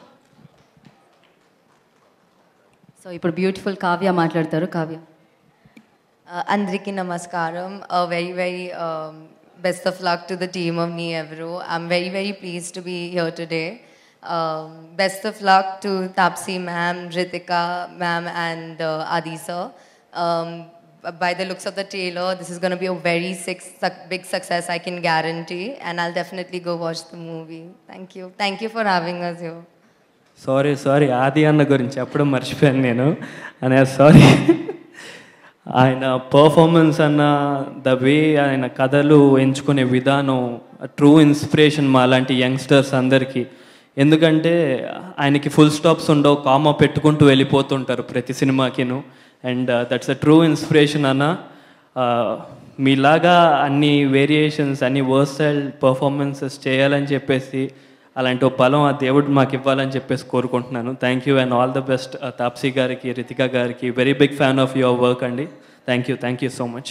so ఇప్పుడు బ్యూటిఫుల్ కావ్య మాట్లాడతారు కావ్య అందరికీ నమస్కారం very very best of luck to the team of Nee Evaru I'm very very please to be here today best of luck to Taapsee ma'am Ritika ma'am and Aadi sir by the looks of the trailer, this is going to be a very six, suc- big success, I can guarantee. And I'll definitely go watch the movie. Thank you. Thank you for having us here. Sorry sorry Aadi అన్న గురించి చెప్పడం మర్చిపోయాను నేను అనే sorry ఆయన performance అన్న the way ఆయన కథలు ఎంచుకునే విధానం ట్రూ ఇన్స్పిరేషన్ మా లాంటి యంగ్స్టర్స్ అందరికీ ఎందుకంటే ఆయనకి ఫుల్ స్టాప్స్ ఉండవు కామా పెట్టుకుంటూ వెళ్ళిపోతుంటారు ప్రతి సినిమాకిను and that's a true inspiration అన్న Uh, మీలాగా అన్ని వేరియేషన్స్ అన్ని వర్సైల్ పర్ఫార్మెన్సెస్ చేయాలని చెప్పేసి అలాంటి ఒక బలం ఆ దేవుడు మాకు ఇవ్వాలని చెప్పేసి కోరుకుంటున్నాను thank you and all the best Taapsee గారికి రితికా గారికి very big fan of your work అండి thank you thank you so much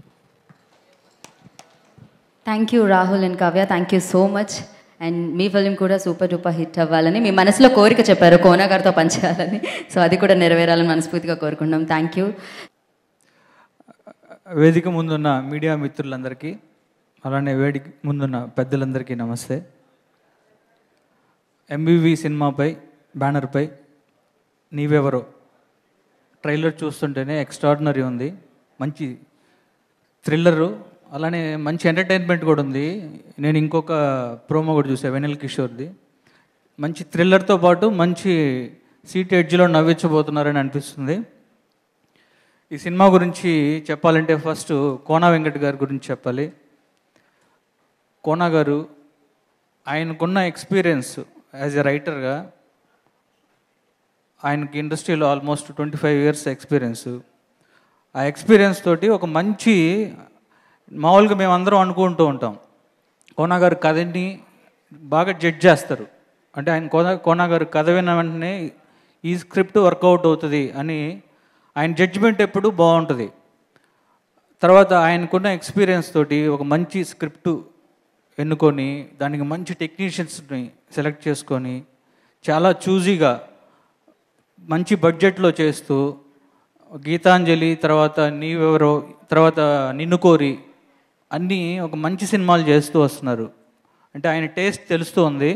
thank you Rahul and Kavya thank you so much and మీ ఫిలిం కూడా సూపర్ డూపర్ హిట్ అవ్వాలని మీ మనసులో కోరిక చెప్పారు కోనా గారితో పనిచేయాలని సో అది కూడా నెరవేరాలని మనస్ఫూర్తిగా కోరుకుంటున్నాం థ్యాంక్ యూ వేదిక ముందున్న మీడియా మిత్రులందరికీ అలానే వేదిక ముందున్న పెద్దలందరికీ నమస్తే ఎంబీవి సినిమాపై బ్యానర్పై నీవెవరో ట్రైలర్ చూస్తుంటేనే ఎక్స్ట్రాడినరీ ఉంది మంచి థ్రిల్లరు అలానే మంచి ఎంటర్టైన్మెంట్ కూడా ఉంది నేను ఇంకొక ప్రోమో కూడా చూసా వెనిల్ కిషోర్ది మంచి థ్రిల్లర్తో పాటు మంచి సీట్ ఎడ్జ్లో నవ్వించబోతున్నారని అనిపిస్తుంది ఈ సినిమా గురించి చెప్పాలంటే ఫస్ట్ కోనా వెంకట్ గారి గురించి చెప్పాలి కోనా గారు ఆయనకున్న ఎక్స్పీరియన్స్ యాజ్ ఎ రైటర్గా ఆయనకి ఇండస్ట్రీలో almost twenty five years experience ఆ ఎక్స్పీరియన్స్ తోటి ఒక మంచి మామూలుగా మేము అందరం అనుకుంటూ ఉంటాం కోనా గారు కథని బాగా జడ్జ్ చేస్తారు అంటే ఆయన కోన కోనా గారు కథ విన్న వెంటనే ఈ స్క్రిప్ట్ వర్కౌట్ అవుతుంది అని ఆయన జడ్జిమెంట్ ఎప్పుడు బాగుంటుంది తర్వాత ఆయనకున్న ఎక్స్పీరియన్స్ తోటి ఒక మంచి స్క్రిప్ట్ ఎన్నుకొని దానికి మంచి టెక్నీషియన్స్ని సెలెక్ట్ చేసుకొని చాలా చూజీగా మంచి బడ్జెట్లో చేస్తూ గీతాంజలి తర్వాత నీవెవరో తర్వాత నిన్ను కోరి అన్నీ ఒక మంచి సినిమాలు చేస్తూ వస్తున్నారు అంటే ఆయన టేస్ట్ తెలుస్తూ ఉంది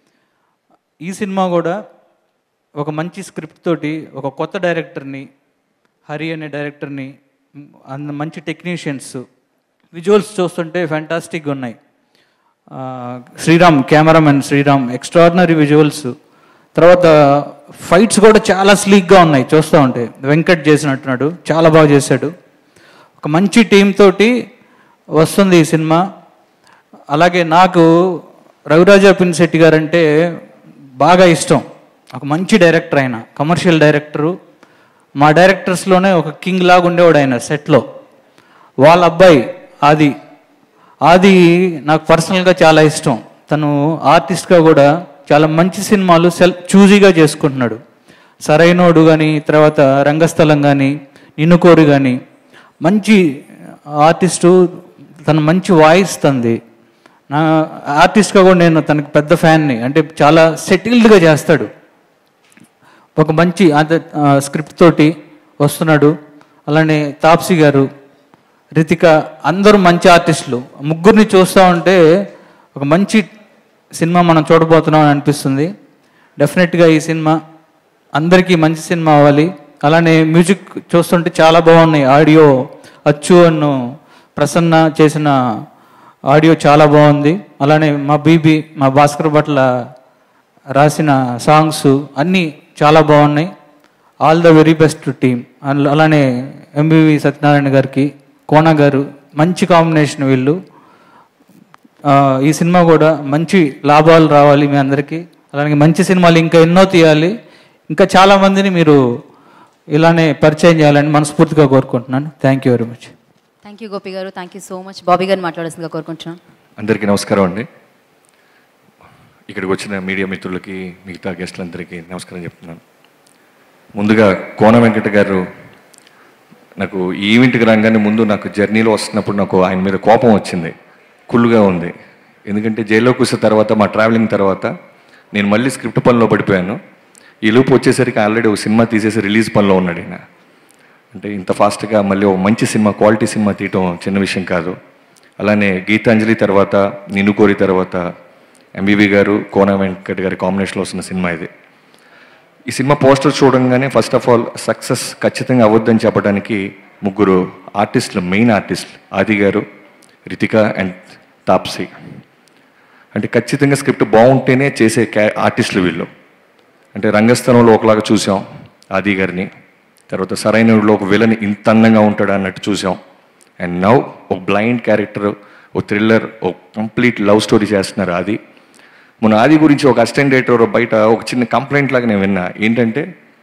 ఈ సినిమా కూడా ఒక మంచి స్క్రిప్ట్ తోటి ఒక కొత్త డైరెక్టర్ని హరి అనే డైరెక్టర్ని మ్, అంద మంచి టెక్నీషియన్స్ విజువల్స్ చూస్తుంటే ఫ్యాంటాస్టిక్గా ఉన్నాయి ఆ, Sriram cameraman Sriram extraordinary visuals తర్వాత ఫైట్స్ కూడా చాలా స్లీక్గా ఉన్నాయి చూస్తూ ఉంటే వెంకట్ చేసినట్టున్నాడు చాలా బాగా చేశాడు ఒక మంచి టీం తోటి వస్తుంది ఈ సినిమా అలాగే నాకు రవిరాజా పిన్శెట్టి గారు అంటే బాగా ఇష్టం ఒక మంచి డైరెక్టర్ ఆయన కమర్షియల్ డైరెక్టరు మా డైరెక్టర్స్లోనే ఒక కింగ్ లాగా ఉండేవాడు ఆయన సెట్లో వాళ్ళ అబ్బాయి ఆది ఆది నాకు పర్సనల్గా చాలా ఇష్టం తను ఆర్టిస్ట్గా కూడా చాలా మంచి సినిమాలు సెల్ చూజీగా చేసుకుంటున్నాడు సరైనోడు కానీ తర్వాత రంగస్థలం కానీ నిన్ను కోరి కానీ మంచి ఆర్టిస్టు తన మంచి వాయిస్ తంది నా ఆర్టిస్ట్గా కూడా నేను తనకి పెద్ద ఫ్యాన్ని అంటే చాలా సెటిల్డ్గా చేస్తాడు ఒక మంచి అద- ఆ, స్క్రిప్ట్ తోటి వస్తున్నాడు అలానే తాప్సీ గారు రితిక అందరూ మంచి ఆర్టిస్టులు ముగ్గురిని చూస్తూ ఉంటే ఒక మంచి సినిమా మనం చూడబోతున్నాం అని అనిపిస్తుంది డెఫినెట్గా ఈ సినిమా అందరికీ మంచి సినిమా అవ్వాలి అలానే మ్యూజిక్ చూస్తుంటే చాలా బాగున్నాయి ఆడియో అచ్చు అన్ను ప్రసన్న చేసిన ఆడియో చాలా బాగుంది అలానే మా బీబీ మా భాస్కర్ భట్ల రాసిన సాంగ్స్ అన్నీ చాలా బాగున్నాయి all the very best team అలానే ఎంబీవి సత్యనారాయణ గారికి కోన గారు మంచి కాంబినేషన్ వీళ్ళు ఆ, ఈ సినిమా కూడా మంచి లాభాలు రావాలి మీ అందరికీ అలాగే మంచి సినిమాలు ఇంకా ఎన్నో తీయాలి ఇంకా చాలా మందిని మీరు ఇలానే పరిచయం చేయాలని మనస్ఫూర్తిగా కోరుకుంటున్నాను thank you very much thank you Gopi గారు thank you so much Bobby గారిని మాట్లాడాల్సిందిగా కోరుకుంటున్నాను అందరికీ నమస్కారం అండి ఇక్కడికి వచ్చిన మీడియా మిత్రులకి మిగతా గెస్టులందరికీ నమస్కారం చెప్తున్నాను ముందుగా కోన వెంకట గారు నాకు ఈ ఈవెంట్కి రాగానే ముందు నాకు జర్నీలో వస్తున్నప్పుడు నాకు ఆయన మీద కోపం వచ్చింది కుళ్ళుగా ఉంది ఎందుకంటే జైల్లో కూసిన తర్వాత మా ట్రావెలింగ్ తర్వాత నేను మళ్ళీ స్క్రిప్ట్ పనిలో పడిపోయాను ఈ లోపు వచ్చేసరికి ఆల్రెడీ ఒక సినిమా తీసేసి రిలీజ్ పనిలో ఉన్నాడు ఈయన అంటే ఇంత ఫాస్ట్గా మళ్ళీ ఒక మంచి సినిమా క్వాలిటీ సినిమా తీయటం చిన్న విషయం కాదు అలానే గీతాంజలి తర్వాత నిన్ను కోరి తర్వాత ఎంబీబీ గారు కోన వెంకట్ గారి కాంబినేషన్లో వస్తున్న సినిమా ఇది ఈ సినిమా పోస్టర్ చూడంగానే ఫస్ట్ ఆఫ్ ఆల్ సక్సెస్ ఖచ్చితంగా అవ్వద్దని చెప్పడానికి ముగ్గురు ఆర్టిస్టులు మెయిన్ ఆర్టిస్టులు ఆది గారు రితిక అండ్ తాప్సీ అంటే ఖచ్చితంగా స్క్రిప్ట్ బాగుంటేనే చేసే క్యా ఆర్టిస్టులు వీళ్ళు అంటే రంగస్థలంలో ఒకలాగా చూసాం ఆది గారిని తర్వాత సరైనలో ఒక విలన్ ఇంత అందంగా ఉంటాడు అన్నట్టు చూసాం అండ్ నవ్ ఒక బ్లైండ్ క్యారెక్టర్ ఒక థ్రిల్లర్ ఒక కంప్లీట్ లవ్ స్టోరీ చేస్తున్నారు ఆది మన ఆది గురించి ఒక అసిస్టెంట్ డైరెక్టర్ బయట ఒక చిన్న కంప్లైంట్ లాగా నేను విన్నా ఏంటంటే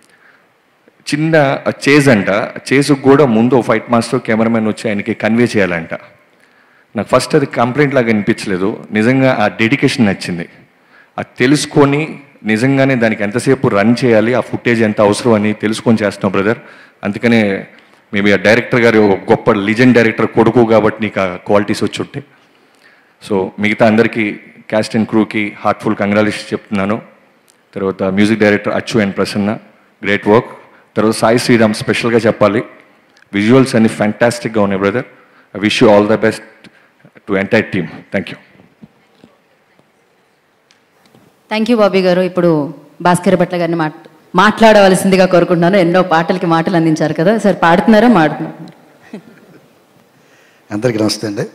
చిన్న చేజ్ అంట చేజ్కి కూడా ముందు ఫైట్ మాస్టర్ కెమెరామెన్ వచ్చి ఆయనకి కన్వే చేయాలంట నాకు ఫస్ట్ అది కంప్లైంట్ లాగా అనిపించలేదు నిజంగా ఆ డెడికేషన్ నచ్చింది అది తెలుసుకొని నిజంగానే దానికి ఎంతసేపు రన్ చేయాలి ఆ ఫుటేజ్ ఎంత అవసరం అని తెలుసుకొని చేస్తున్నాం బ్రదర్ అందుకనే మేబీ ఆ డైరెక్టర్ గారి ఒక గొప్ప లిజెండ్ డైరెక్టర్ కొడుకు కాబట్టి నీకు ఆ క్వాలిటీస్ వచ్చి ఉంటాయి సో మిగతా అందరికీ క్యాస్ట్ అండ్ క్రూకి హార్ట్ఫుల్ కంగ్రాచులేషన్ చెప్తున్నాను తర్వాత music director Achu and Prasanna great work తర్వాత సాయి శ్రీరామ్ స్పెషల్గా చెప్పాలి విజువల్స్ అన్ని ఫ్యాంటాస్టిక్గా ఉన్నాయి brother I wish you all the best to entire team thank you thank you Bobby గారు ఇప్పుడు భాస్కర్ భట్ల గారిని మాట్ మాట్లాడవలసిందిగా కోరుకుంటున్నాను ఎన్నో పాటలకి మాటలు అందించారు కదా సార్ పాడుతున్నారా మాడుతున్నారు అందరికీ నమస్తే అండి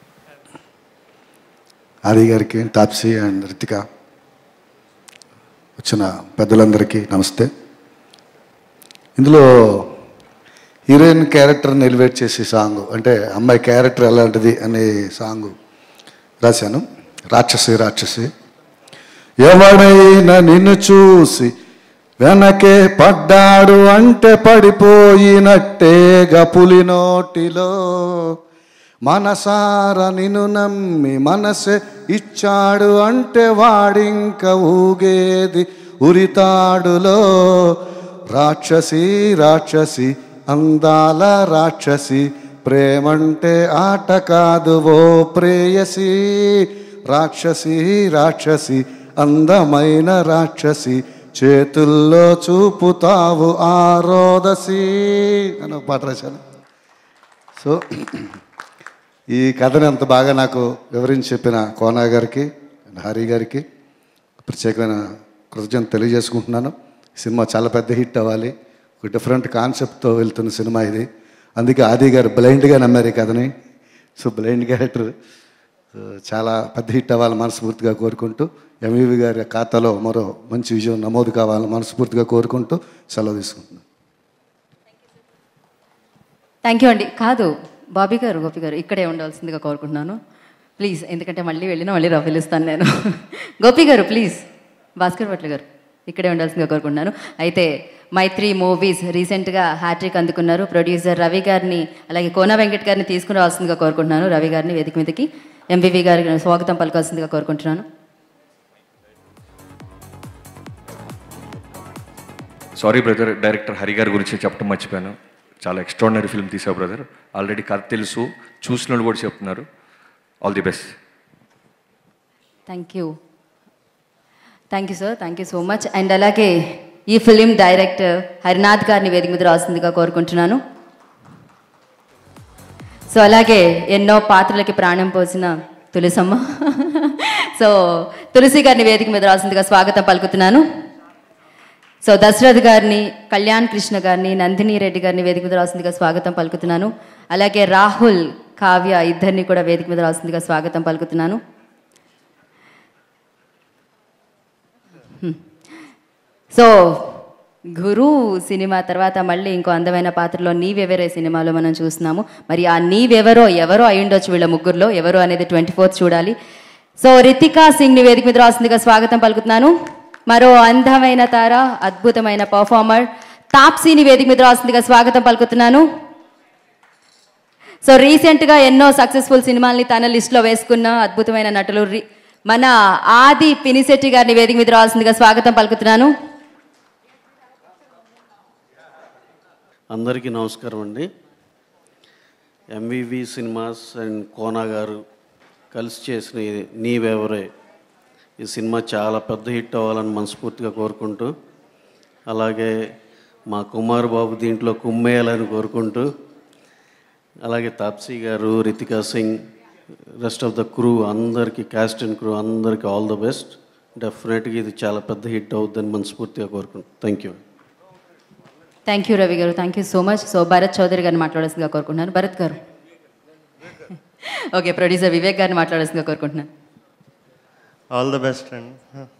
ఆది గారికి తాప్సీ అండ్ రితిక వచ్చిన పెద్దలందరికీ నమస్తే ఇందులో హీరోయిన్ క్యారెక్టర్ని ఎలివేట్ చేసే సాంగ్ అంటే అమ్మాయి క్యారెక్టర్ ఎలాంటిది అనే సాంగ్ రాశాను రాక్షసి రాక్షసి ఎవడైనా నిన్ను చూసి వెనకే పడ్డాడు అంటే పడిపోయినట్టేగా పులి నోటిలో మనసార నిన్ను నమ్మి మనసే ఇచ్చాడు అంటే వాడింక ఊగేది ఉరితాడులో రాక్షసి రాక్షసి అందాల రాక్షసి ప్రేమంటే ఆట కాదు ఓ ప్రేయసి రాక్షసి రాక్షసి అందమైన రాక్షసి చేతుల్లో చూపుతావు ఆ రోదసి అని ఒక పాట రాశాను సో ఈ కథను ఎంత బాగా నాకు వివరించి చెప్పిన కోనా గారికి అండ్ హరి గారికి ప్రత్యేకమైన కృతజ్ఞత తెలియజేసుకుంటున్నాను ఈ సినిమా చాలా పెద్ద హిట్ అవ్వాలి ఒక డిఫరెంట్ కాన్సెప్ట్తో వెళ్తున్న సినిమా ఇది అందుకే ఆది గారు బ్లైండ్గా నమ్మారు ఈ కథని సో బ్లైండ్ క్యారెక్టర్ సో చాలా పెద్ద హిట్ అవ్వాలని మనస్ఫూర్తిగా కోరుకుంటూ ఎంఈవి గారి ఖాతాలో మరో మంచి విజయం నమోదు కావాలని మనస్ఫూర్తిగా కోరుకుంటూ సెలవు తీసుకుంటున్నాను థ్యాంక్ యూ అండి కాదు బాబీ గారు గోపి గారు ఇక్కడే ఉండాల్సిందిగా కోరుకుంటున్నాను ప్లీజ్ ఎందుకంటే మళ్ళీ వెళ్ళినా మళ్ళీ రా పిలుస్తాను నేను గోపి గారు ప్లీజ్ భాస్కర్ భట్ల గారు ఇక్కడే ఉండాల్సిందిగా కోరుకుంటున్నాను అయితే మైత్రి మూవీస్ రీసెంట్గా హ్యాట్రిక్ అందుకున్నారు ప్రొడ్యూసర్ రవి గారిని అలాగే కోన వెంకట్ గారిని తీసుకుని రావాల్సిందిగా కోరుకుంటున్నాను రవి గారిని వేదిక మీదకి ఎంవివి గారికి స్వాగతం పలకాల్సిందిగా కోరుకుంటున్నాను సారీ బ్రదర్ డైరెక్టర్ హరి గారి గురించి చెప్పడం మర్చిపోయాను చాలా ఎక్స్ట్రాడినరీ ఫిల్మ్ తీసావు బ్రదర్ ఆల్రెడీ కథ తెలుసు చూసిన వాళ్ళు కూడా చెప్తున్నారు all the best thank you thank you sir thank you so much and అలాగే ఈ ఫిలిం డైరెక్టర్ హరినాథ్ గారిని వేదిక మీద రాసిందిగా కోరుకుంటున్నాను సో అలాగే ఎన్నో పాత్రలకి ప్రాణం పోసిన తులసమ్మ సో తులసి గారిని వేదిక మీద రాసిందిగా స్వాగతం పలుకుతున్నాను సో దశరథ్ గారిని కళ్యాణ్ కృష్ణ గారిని నందిని రెడ్డి గారిని వేదిక మీద రాసిందిగా స్వాగతం పలుకుతున్నాను అలాగే రాహుల్ కావ్య ఇద్దరిని కూడా వేదిక మీద రాసిందిగా స్వాగతం పలుకుతున్నాను సో గురు సినిమా తర్వాత మళ్ళీ ఇంకో అందమైన పాత్రలో నీవెవరే సినిమాలో మనం చూస్తున్నాము మరి ఆ నీవెవరో ఎవరో అయి ఉండొచ్చు వీళ్ళ ముగ్గురులో ఎవరో అనేది ట్వంటీ ఫోర్త్ చూడాలి సో రితికా సింగ్ని వేదిక మీద రాసిందిగా స్వాగతం పలుకుతున్నాను మరో అందమైన తార అద్భుతమైన పర్ఫార్మర్ తాప్సీని వేదిక మీద రాసిందిగా స్వాగతం పలుకుతున్నాను సో రీసెంట్గా ఎన్నో సక్సెస్ఫుల్ సినిమాల్ని తన లిస్ట్లో వేసుకున్న అద్భుతమైన నటులు రి- మన ఆది పినిశెట్టి గారిని వేదిక మీద రావాల్సిందిగా స్వాగతం పలుకుతున్నాను అందరికీ నమస్కారం అండి ఎంవివి సినిమాస్ అండ్ కోనా గారు కలిసి చేసిన ఈ నీవెవరే ఈ సినిమా చాలా పెద్ద హిట్ అవ్వాలని మనస్ఫూర్తిగా కోరుకుంటూ అలాగే మా కుమార్ బాబు దీంట్లో కుమ్మేయాలని కోరుకుంటూ అలాగే తాప్సీ గారు Ritika Singh rest of the crew అందరికీ క్యాస్ట్ అండ్ క్రూ అందరికీ ఆల్ ద బెస్ట్ డెఫినెట్గా ఇది చాలా పెద్ద హిట్ అవుతుందని మనస్ఫూర్తిగా కోరుకుంటున్నాను thank you thank you Ravi గారు thank you so much so Bharat Chowdary గారిని మాట్లాడాల్సిందిగా కోరుకుంటున్నాను భరత్ గారు ఓకే ప్రొడ్యూసర్ వివేక్ గారిని మాట్లాడాల్సిందిగా కోరుకుంటున్నాను ఆల్ ద బెస్ట్ అండ్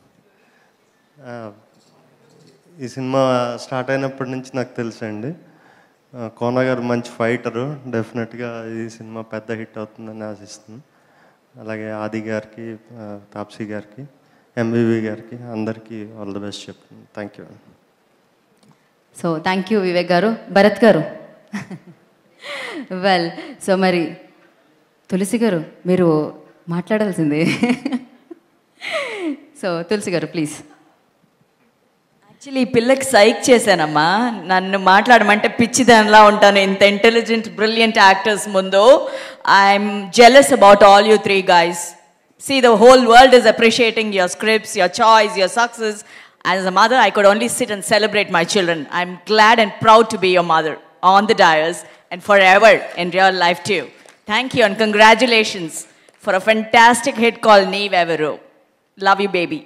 ఈ సినిమా స్టార్ట్ అయినప్పటి నుంచి నాకు తెలుసండి ఆ, కోన గారు మంచి ఫైటరు డెఫినెట్గా ఈ సినిమా పెద్ద హిట్ అవుతుందని ఆశిస్తున్నాను అలాగే ఆది గారికి ఆ, తాప్సీ గారికి ఎంబీబీ గారికి అందరికీ ఆల్ ద బెస్ట్ చెప్తున్నాను thank you so thank you Vivek గారు భరత్ గారు వెల్ సో మరి తులసి గారు మీరు మాట్లాడాల్సిందే సో తులసి గారు ప్లీజ్ యాక్చువల్లీ ఈ పిల్లకి సైక్ చేశానమ్మా నన్ను మాట్లాడమంటే పిచ్చిదానిలా ఉంటాను ఇంత ఇంటెలిజెంట్ బ్రిలియంట్ యాక్టర్స్ ముందు I'm jealous about all you three guys see the whole world is appreciating your scripts your choice your success as a mother I could only sit and celebrate my children I'm glad and proud to be your mother on the dyers and for ever in real life to thank you and congratulations for a fantastic hit call Neev Evaru love you baby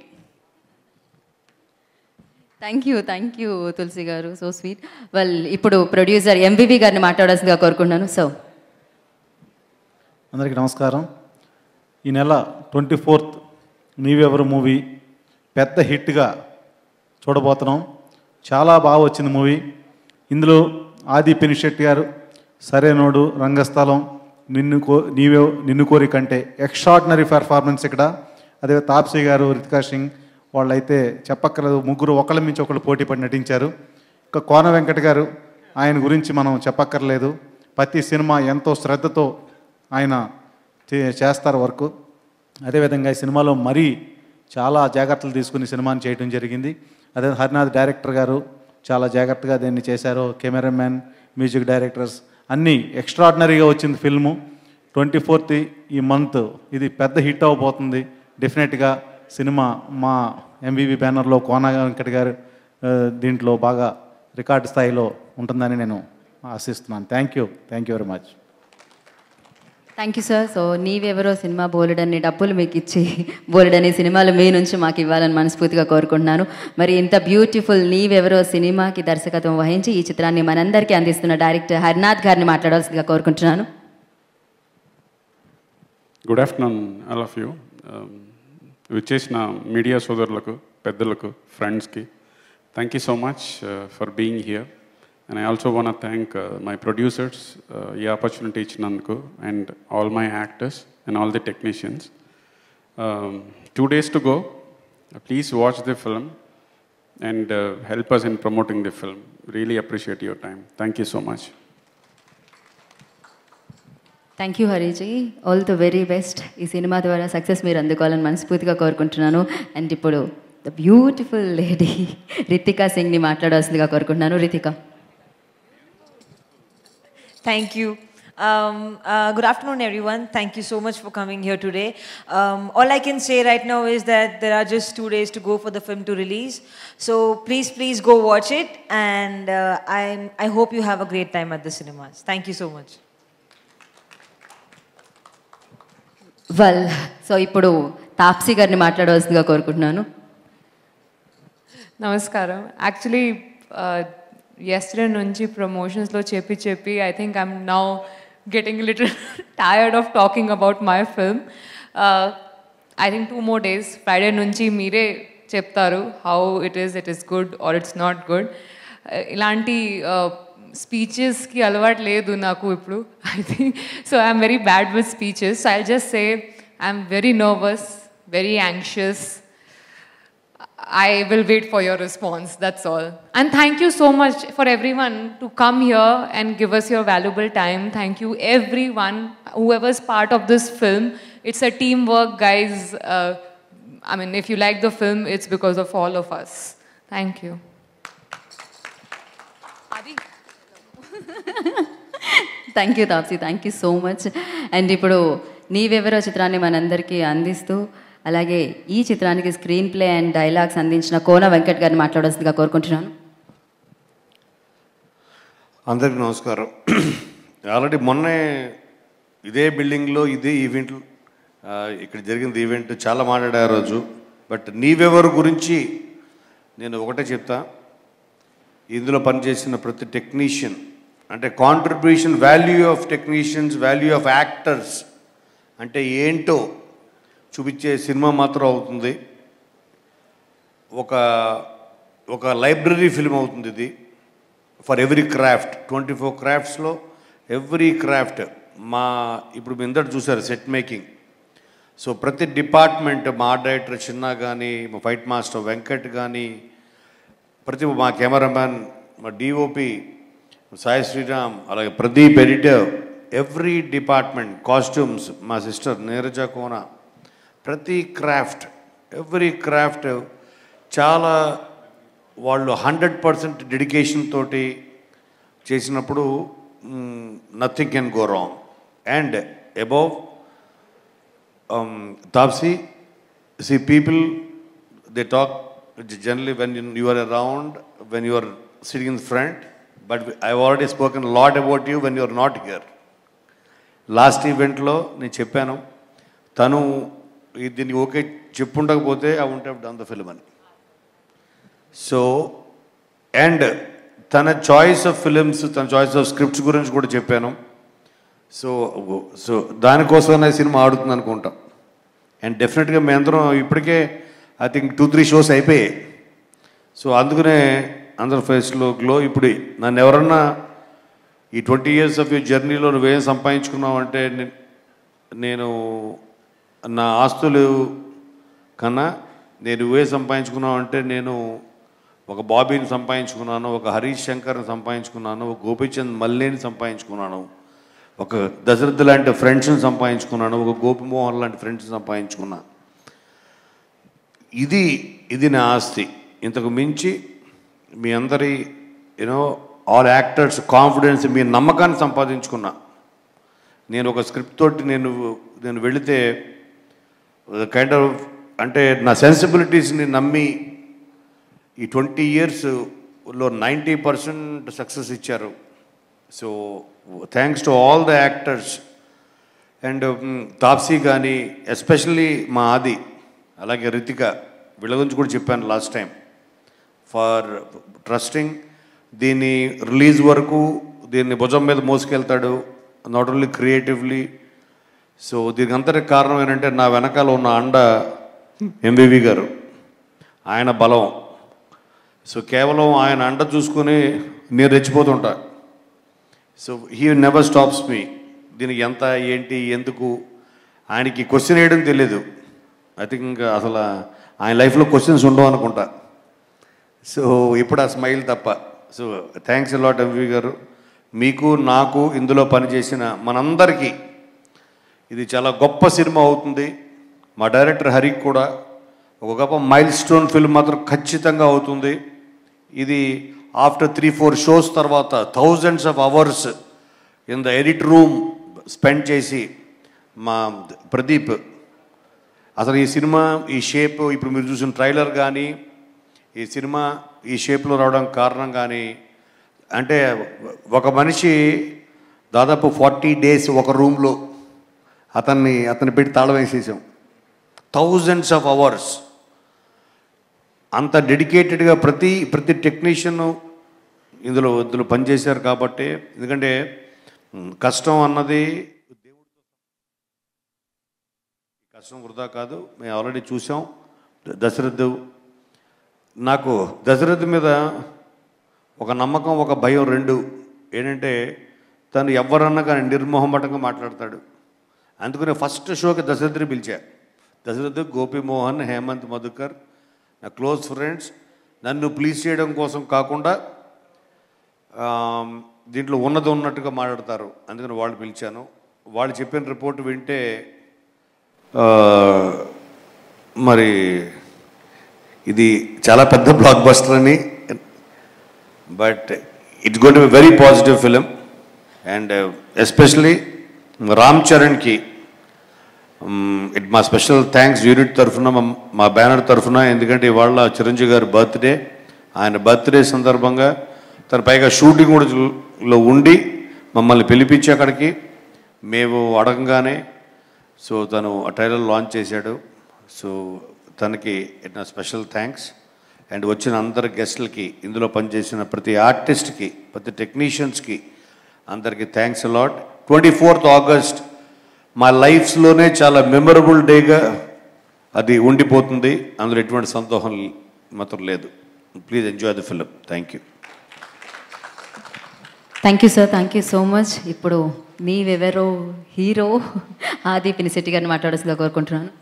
thank you thank you Tulasi గారు so sweet well ఇప్పుడు producer MVV గారిని మాట్లాడాల్సిందిగా కోరుకుంటున్నాను so అందరికీ నమస్కారం ఈ నెల twenty fourth నీవెవరు movie పెద్ద హిట్గా చూడబోతున్నాం చాలా బాగా వచ్చింది మూవీ ఇందులో ఆది పినిశెట్టి గారు సరేనోడు రంగస్థలం నిన్ను కో నీవే నిన్ను కోరి కంటే ఎక్స్ట్రాడినరీ పెర్ఫార్మెన్స్ ఇక్కడ అదే తాప్సీ గారు రితికా సింగ్ వాళ్ళైతే చెప్పక్కర్లేదు ముగ్గురు ఒకళ్ళ మించి ఒకళ్ళు పోటీ పడి నటించారు ఇంకా కోన వెంకట గారు ఆయన గురించి మనం చెప్పక్కర్లేదు ప్రతి సినిమా ఎంతో శ్రద్ధతో ఆయన చే- చేస్తారు వర్క్ అదేవిధంగా ఈ సినిమాలో మరీ చాలా జాగ్రత్తలు తీసుకుని సినిమాని చేయడం జరిగింది అదే హరినాథ్ డైరెక్టర్ గారు చాలా జాగ్రత్తగా దీన్ని చేశారు కెమెరామ్యాన్ మ్యూజిక్ డైరెక్టర్స్ అన్నీ ఎక్స్ట్రాడినరీగా వచ్చింది ఫిల్ము ట్వంటీ ఫోర్త్ ఈ మంత్ ఇది పెద్ద హిట్ అవబోతుంది డెఫినెట్గా సినిమా మా ఎంబీబీ బ్యానర్లో కోన వెంకట్ గారు ఆ, దీంట్లో బాగా రికార్డు స్థాయిలో ఉంటుందని నేను ఆశిస్తున్నాను thank you thank you very much thank you sir so Neevevaro సినిమా బోలెడన్ని డబ్బులు మీకు ఇచ్చి బోలెడని సినిమాలు మీ నుంచి మాకు ఇవ్వాలని మనస్ఫూర్తిగా కోరుకుంటున్నాను మరి ఇంత బ్యూటిఫుల్ నీవెవరో సినిమాకి దర్శకత్వం వహించి ఈ చిత్రాన్ని మనందరికీ అందిస్తున్న డైరెక్టర్ హరినాథ్ గారిని మాట్లాడాల్సిందిగా కోరుకుంటున్నాను good afternoon all of you విచ్చేసిన మీడియా సోదరులకు పెద్దలకు ఫ్రెండ్స్కి thank you so much for being here and I also want thank my producers ఈ ఆపర్చునిటీ ఇచ్చినందుకు and all my actors and all the technicians two days to go please watch the film and help us in promoting the film really appreciate your time thank you so much thank you Hariji all the very best ఈ cinema ద్వారా success మీరు అందుకోవాలని మనస్ఫూర్తిగా కోరుకుంటున్నాను and ఇప్పుడు the beautiful lady Ritika సింగ్ని మాట్లాడాల్సిందిగా కోరుకుంటున్నాను Ritika Thank you. Um, uh, good afternoon, everyone. Thank you so much for coming here today. Um, all I can say right now is that there are just two days to go for the film to release. So please, please go watch it, and uh, I'm, I hope you have a great time at the cinemas. Thank you so much. Well so ఇప్పుడు తాప్సీ గారిని మాట్లాడవలసిందిగా కోరుకుంటున్నాను నమస్కారం actually yesterday నుంచి ప్రమోషన్స్లో చెప్పి చెప్పి I think I'm now getting little tired of talking about my film I think two more days Friday నుంచి మీరే చెప్తారు how it is it is good or it's not good ఇలాంటి స్పీచెస్కి అలవాటు లేదు నాకు ఇప్పుడు I think so I'm very bad with speeches I just say I'm very nervous very anxious I will wait for your response. That's all. And thank you so much for everyone to come here and give us your valuable time. Thank you, everyone, whoever's part of this film. It's a teamwork, guys. Uh, I mean, if you like the film, it's because of all of us. Thank you. Thank you Taapsee thank you so much and ఇప్పుడు నీవెవరో చిత్రాన్ని మనందరికీ అందిస్తూ అలాగే ఈ చిత్రానికి screen play and dialogues అందించిన కోన వెంకట్ గారిని మాట్లాడాల్సిందిగా కోరుకుంటున్నాను అందరికీ నమస్కారం ఆల్రెడీ మొన్నే ఇదే బిల్డింగ్లో ఇదే ఈవెంట్ ఆ, ఇక్కడ జరిగింది ఈవెంట్ చాలా మాట్లాడే ఆ రోజు బట్ నీవెవరు గురించి నేను ఒకటే చెప్తా ఇందులో పనిచేసిన ప్రతి టెక్నీషియన్ అంటే contribution value of technicians value of actors అంటే ఏంటో చూపించే సినిమా మాత్రం అవుతుంది ఒక ఒక లైబ్రరీ ఫిల్మ్ అవుతుంది ఇది for every craft twenty four క్రాఫ్ట్స్లో ఎవ్రీ క్రాఫ్ట్ మా ఇప్పుడు మీ అందరు చూసారు సెట్ మేకింగ్ సో ప్రతి డిపార్ట్మెంట్ మా ఆర్ట్ డైరెక్టర్ చిన్న కానీ మా ఫైట్ మాస్టర్ వెంకట్ కానీ ప్రతి మా కెమెరామ్యాన్ మా డిఓపి సాయి శ్రీరామ్ అలాగే Pradeep editor every department costumes మా సిస్టర్ నీరజ కోన ప్రతి క్రాఫ్ట్ ఎవ్రీ క్రాఫ్ట్ చాలా వాళ్ళు హండ్రెడ్ పర్సెంట్ డెడికేషన్ తోటి చేసినప్పుడు nothing can go wrong and above Taapsee see people they talk generally when you are around when you are sitting in front but I already spoken lot about you when you are not here last ఈవెంట్లో నేను చెప్పాను తను ఈ- దీనికి okay చెప్పుండకపోతే I ఉంటే done the film అని so and తన చాయిస్ ఆఫ్ ఫిలిమ్స్ తన చాయిస్ ఆఫ్ స్క్రిప్ట్స్ గురించి కూడా చెప్పాను సో సో దానికోసమే సినిమా ఆడుతుంది అనుకుంటాం అండ్ డెఫినెట్గా మీ అందరం ఇప్పటికే I think two three shows అయిపోయాయి సో అందుకనే అందరి ఫేస్లో గ్లో ఇప్పుడు నన్ను ఎవరన్నా ఈ ట్వంటీ ఇయర్స్ ఆఫ్ యూ జర్నీలో నువ్వేం సంపాదించుకున్నావు అంటే నే- నేను నా ఆస్తులు కన్నా నేను నువ్వే సంపాదించుకున్నావు అంటే నేను ఒక బాబీని సంపాదించుకున్నాను ఒక హరీష్ శంకర్ని సంపాదించుకున్నాను ఒక గోపీచంద్ మల్లేని సంపాదించుకున్నాను ఒక దశరథ్ లాంటి ఫ్రెండ్స్ని సంపాదించుకున్నాను ఒక గోపిమోహన్ లాంటి ఫ్రెండ్స్ని సంపాదించుకున్నా ఇది ఇది నా ఆస్తి ఇంతకు మించి మీ అందరి యూనో ఆల్ యాక్టర్స్ కాన్ఫిడెన్స్ మీ నమ్మకాన్ని సంపాదించుకున్నా నేను ఒక స్క్రిప్ట్ తోటి నేను నేను వెళితే కైండ్ ఆఫ్ అంటే నా సెన్సిబిలిటీస్ని నమ్మి ఈ ట్వంటీ ఇయర్స్లో నైంటీ పర్సెంట్ సక్సెస్ ఇచ్చారు so thanks to all the actors and Taapsee కానీ ఎస్పెషల్లీ మా ఆది అలాగే రితిక వీళ్ళ గురించి కూడా చెప్పాను లాస్ట్ టైం ఫర్ ట్రస్టింగ్ దీన్ని రిలీజ్ వరకు దీన్ని భుజం మీద మోసుకెళ్తాడు నాట్ ఓన్లీ క్రియేటివ్లీ సో దీనికి అంతటి కారణం ఏంటంటే నా వెనకాల ఉన్న అండ ఎంబీవి గారు ఆయన బలం సో కేవలం ఆయన అండ చూసుకుని నేను రెచ్చిపోతుంటా సో హీ నెవర్ స్టాప్స్ మీ దీనికి ఎంత ఏంటి ఎందుకు ఆయనకి క్వశ్చన్ వేయడం తెలియదు ఐ థింక్ అసలు ఆయన లైఫ్లో క్వశ్చన్స్ ఉండవు అనుకుంటా సో ఇప్పుడు ఆ స్మైల్ తప్ప సో థ్యాంక్స్ లాట్ ఎంవి గారు మీకు నాకు ఇందులో పనిచేసిన మనందరికీ ఇది చాలా గొప్ప సినిమా అవుతుంది మా డైరెక్టర్ హరికి కూడా ఒక గొప్ప మైల్ స్టోన్ ఫిల్మ్ మాత్రం ఖచ్చితంగా అవుతుంది ఇది ఆఫ్టర్ త్రీ ఫోర్ షోస్ తర్వాత thousands of hours in the edit room spend చేసి మా ప్రదీప్ అసలు ఈ సినిమా ఈ షేప్ ఇప్పుడు మీరు చూసిన ట్రైలర్ కానీ ఈ సినిమా ఈ షేప్లో రావడానికి కారణం కానీ అంటే ఒక మనిషి దాదాపు ఫార్టీ డేస్ ఒక రూమ్లో అతన్ని అతన్ని పెట్టి తాళం వేసేసాం థౌజండ్స్ ఆఫ్ అవర్స్ అంత డెడికేటెడ్గా ప్రతి ప్రతి టెక్నీషియన్ ఇందులో ఇందులో పనిచేశారు కాబట్టి ఎందుకంటే మ్, కష్టం అన్నది కష్టం వృధా కాదు మేము ఆల్రెడీ చూసాం ద- దశరథ్ నాకు దశరథ్ మీద ఒక నమ్మకం ఒక భయం రెండు ఏంటంటే తను ఎవరన్నా కానీ నిర్మోహమాటంగా మాట్లాడతాడు అందుకనే ఫస్ట్ షోకి దశరథ్ని పిలిచా దశరథ్ గోపిమోహన్ హేమంత్ మధుకర్ నా క్లోజ్ ఫ్రెండ్స్ నన్ను ప్లీజ్ చేయడం కోసం కాకుండా ఆ, దీంట్లో ఉన్నది ఉన్నట్టుగా మాట్లాడతారు అందుకని వాళ్ళు పిలిచాను వాళ్ళు చెప్పిన రిపోర్ట్ వింటే ఆ, మరి ఇది చాలా పెద్ద బ్లాక్ బస్టర్ అని but it's got be very positive film and especially Ram చరణ్కి ఇట్ మా స్పెషల్ థ్యాంక్స్ యూనిట్ తరఫున మా- మా బ్యానర్ తరఫున ఎందుకంటే ఇవాళ చిరంజీవి గారి బర్త్డే ఆయన బర్త్డే సందర్భంగా తను పైగా షూటింగ్ కూడా జు- లో ఉండి మమ్మల్ని పిలిపించి అక్కడికి మేము అడగంగానే సో తను ఆ ట్రైలర్ లాంచ్ చేశాడు సో తనకి నా స్పెషల్ థ్యాంక్స్ అండ్ వచ్చిన అందరి గెస్ట్లకి ఇందులో పనిచేసిన ప్రతి ఆర్టిస్ట్కి ప్రతి టెక్నీషియన్స్కి అందరికీ thanks a lot twenty fourth August మా లైఫ్స్లోనే చాలా మెమరబుల్ డేగా అది ఉండిపోతుంది అందులో ఎటువంటి సంతోషం మాత్రం లేదు please enjoy the film thank you thank you sir thank you so much ఇప్పుడు నీవెవరో హీరో ఆది పినిశెట్టి గారిని మాట్లాడాల్సిందిగా కోరుకుంటున్నాను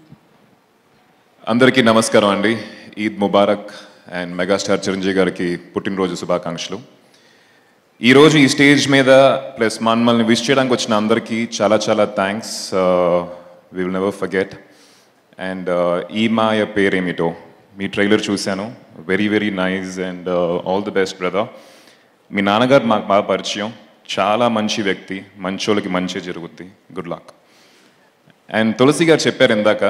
అందరికీ నమస్కారం అండి ఈద్ ముబారక్ అండ్ మెగాస్టార్ చిరంజీవి గారికి పుట్టినరోజు శుభాకాంక్షలు ఈరోజు ఈ స్టేజ్ మీద ప్లస్ మమ్మల్ని విష్ చేయడానికి వచ్చిన అందరికీ చాలా చాలా thanks we will never forget and Ee Maya Peremito మీ ట్రైలర్ చూశాను very very nice and all the best brother మీ నాన్నగారు మాకు బాగా పరిచయం చాలా మంచి వ్యక్తి మంచోళ్ళకి మంచి జరుగుద్ది గుడ్ లక్ అండ్ తులసి గారు చెప్పారు ఇందాక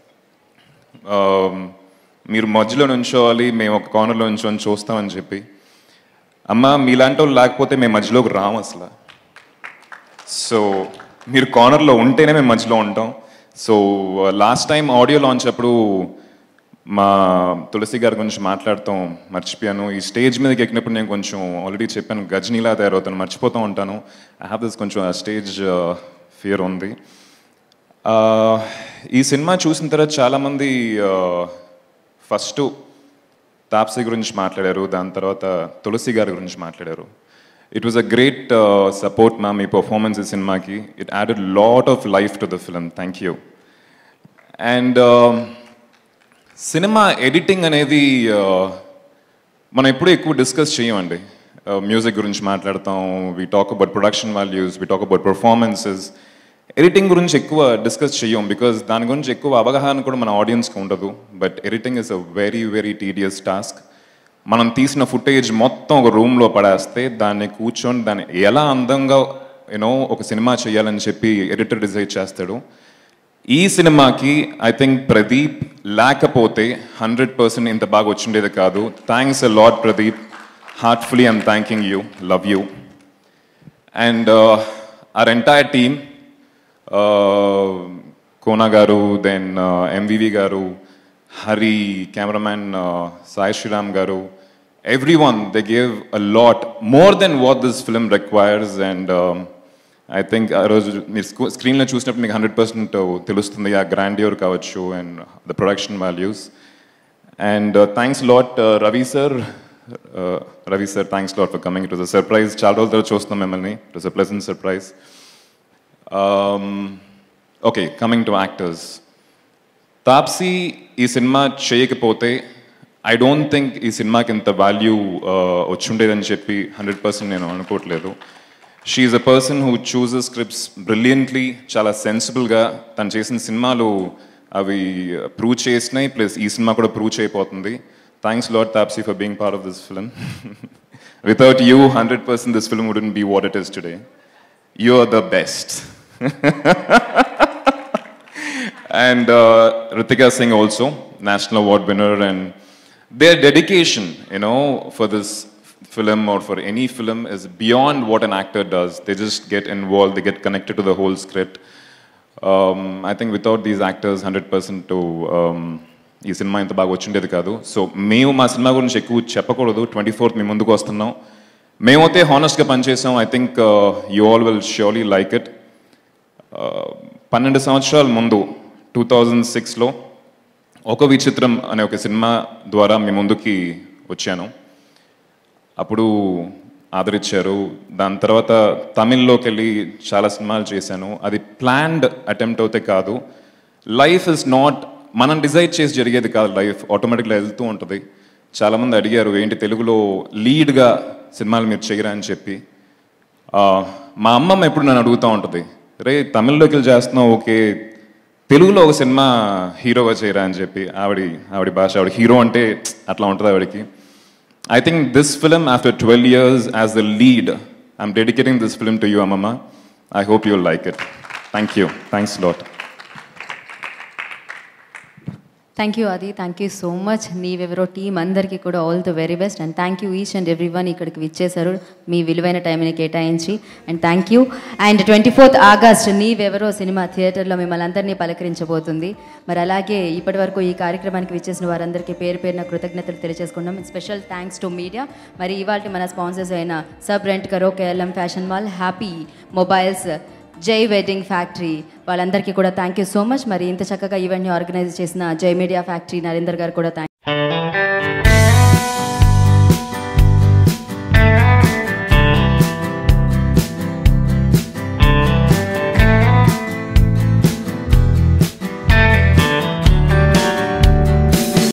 ఆమ్, మీరు మధ్యలో నుంచోవాలి మేము ఒక కార్నర్లో నుంచొని చూస్తామని చెప్పి అమ్మ మీలాంటి వాళ్ళు లేకపోతే మేము మధ్యలోకి రాము అసలు సో మీరు కార్నర్లో ఉంటేనే మేము మధ్యలో ఉంటాం so last time audio launch అప్పుడు మా తులసి గారి గురించి మాట్లాడతాం మర్చిపోయాను ఈ స్టేజ్ మీదకి ఎక్కినప్పుడు నేను కొంచెం ఆల్రెడీ చెప్పాను గజనీలా తయారవుతాను మర్చిపోతూ ఉంటాను ఐ హ్యావ్ దిస్ కొంచెం స్టేజ్ ఫియర్ ఉంది ఆ, ఈ సినిమా చూసిన తర్వాత చాలామంది ఫస్ట్ తాప్సీ గురించి మాట్లాడారు దాని తర్వాత తులసి గారి గురించి మాట్లాడారు it was a great support ma'am ఈ పర్ఫార్మెన్స్ ఈ సినిమాకి it added lot of life to the film thank you and సినిమా ఎడిటింగ్ అనేది uh, మనం ఎప్పుడూ ఎక్కువ డిస్కస్ చేయమండి మ్యూజిక్ గురించి మాట్లాడతాం we talk about production values we talk about performances editing గురించి ఎక్కువ డిస్కస్ చెయ్యం బికాజ్ దాని గురించి ఎక్కువ అవగాహన కూడా మన ఆడియన్స్కి ఉండదు but editing is a very very tedious task మనం తీసిన ఫుటేజ్ మొత్తం ఒక రూమ్లో పడేస్తే దాన్ని కూర్చొని దాన్ని ఎలా అందంగా యూనో ఒక సినిమా చేయాలని చెప్పి ఎడిటర్ డిసైడ్ చేస్తాడు ఈ సినిమాకి ఐ థింక్ ప్రదీప్ లేకపోతే హండ్రెడ్ పర్సెంట్ ఇంత బాగా వచ్చిండేది కాదు thanks a lot Pradeep heartfully I'm thanking you love you and our entire team Kona garu then MVV garu Hari cameraman Sai Sriram garu every one they gave a lot more than what this film requires and I think ఆ రోజు మీరు స్క్రీ- స్క్రీన్లో చూసినప్పుడు మీకు hundred percent తెలుస్తుంది ఆ grandeur కావచ్చు and the production values and thanks lot Ravi sir Ravi sir thanks lot for coming to the surprise చాలా రోజుల తర్వాత చూస్తున్నాం మిమ్మల్ని it was a pleasant surprise okay coming to actors Taapsee ఈ సినిమా చేయకపోతే ఐ డోంట్ థింక్ ఈ సినిమాకి ఇంత వాల్యూ వచ్చుండేదని చెప్పి హండ్రెడ్ పర్సెంట్ నేను అనుకోవట్లేదు she a person who chooses scripts brilliantly చాలా సెన్సిబుల్గా తను చేసిన సినిమాలు అవి ప్రూవ్ చేసినాయి ప్లస్ ఈ సినిమా కూడా ప్రూవ్ చేయబోతుంది thanks lot Taapsee for being part of this film without you hundred percent this film wouldn't be what it is today you are the best and uh, Ritika Singh also, national award winner, and their dedication, you know, for this film or for any film is beyond what an actor does. They just get involved, they get connected to the whole script. Um, I think without these actors, 100% to um, ఈ సినిమా ఇంత బాగా వచ్చిండేది కాదు so మేము మా cinema గురించి ఎక్కువ చెప్పకూడదు ట్వంటీ ఫోర్త్ మీ ముందుకు వస్తున్నాం మేమైతే హానెస్ట్గా పనిచేసాం I think you all will surely like it పన్నెండు సంవత్సరాల ముందు టూ థౌజండ్ సిక్స్లో ఒక విచిత్రం అనే ఒక సినిమా ద్వారా మీ ముందుకి వచ్చాను అప్పుడు ఆదరించారు దాని తర్వాత తమిళ్లోకి వెళ్ళి చాలా సినిమాలు చేశాను అది ప్లాన్డ్ అటెంప్ట్ అవుతే కాదు లైఫ్ ఇస్ నాట్ మనం డిసైడ్ చేసి జరిగేది కాదు లైఫ్ ఆటోమేటిక్గా వెళ్తూ ఉంటుంది చాలామంది అడిగారు ఏంటి తెలుగులో లీడ్గా సినిమాలు మీరు చేయరా అని చెప్పి ఆ, మా అమ్మమ్మ ఎప్పుడు నన్ను అడుగుతూ ఉంటుంది రే తమిళ్లోకి వెళ్ళి చేస్తున్నావు ఓకే తెలుగులో ఒక సినిమా హీరోగా చేయరా అని చెప్పి ఆవిడ ఆవిడ భాష ఆవిడ హీరో అంటే అట్లా ఉంటుంది ఆవిడకి I think this film, after 12 years as the lead, I'm dedicating this film to you, Amama. I hope you'll like it. Thank you. Thanks a lot. Thank you అది thank you so much Neevevaro team అందరికీ కూడా all the very best and thank you each and every one ఇక్కడికి విచ్చేశారు మీ విలువైన టైంని కేటాయించి and thank you and twenty fourth August Neevevaro సినిమా థియేటర్లో మిమ్మల్ని అందరినీ పలకరించబోతుంది మరి అలాగే ఇప్పటి వరకు ఈ కార్యక్రమానికి విచ్చేసిన వారందరికీ పేరు పేరున కృతజ్ఞతలు తెలియజేసుకున్నాం స్పెషల్ థ్యాంక్స్ టు మీడియా మరి ఇవాళ మన స్పాన్సర్స్ అయిన Sab rent Karo KLM fashion mall happy mobiles Jai wedding factory వాళ్ళందరికీ కూడా థ్యాంక్ యూ సో మచ్ మరి ఇంత చక్కగా ఈవెంట్ని ఆర్గనైజ్ చేసిన జై మీడియా ఫ్యాక్టరీ నరేందర్ గారు కూడా థ్యాంక్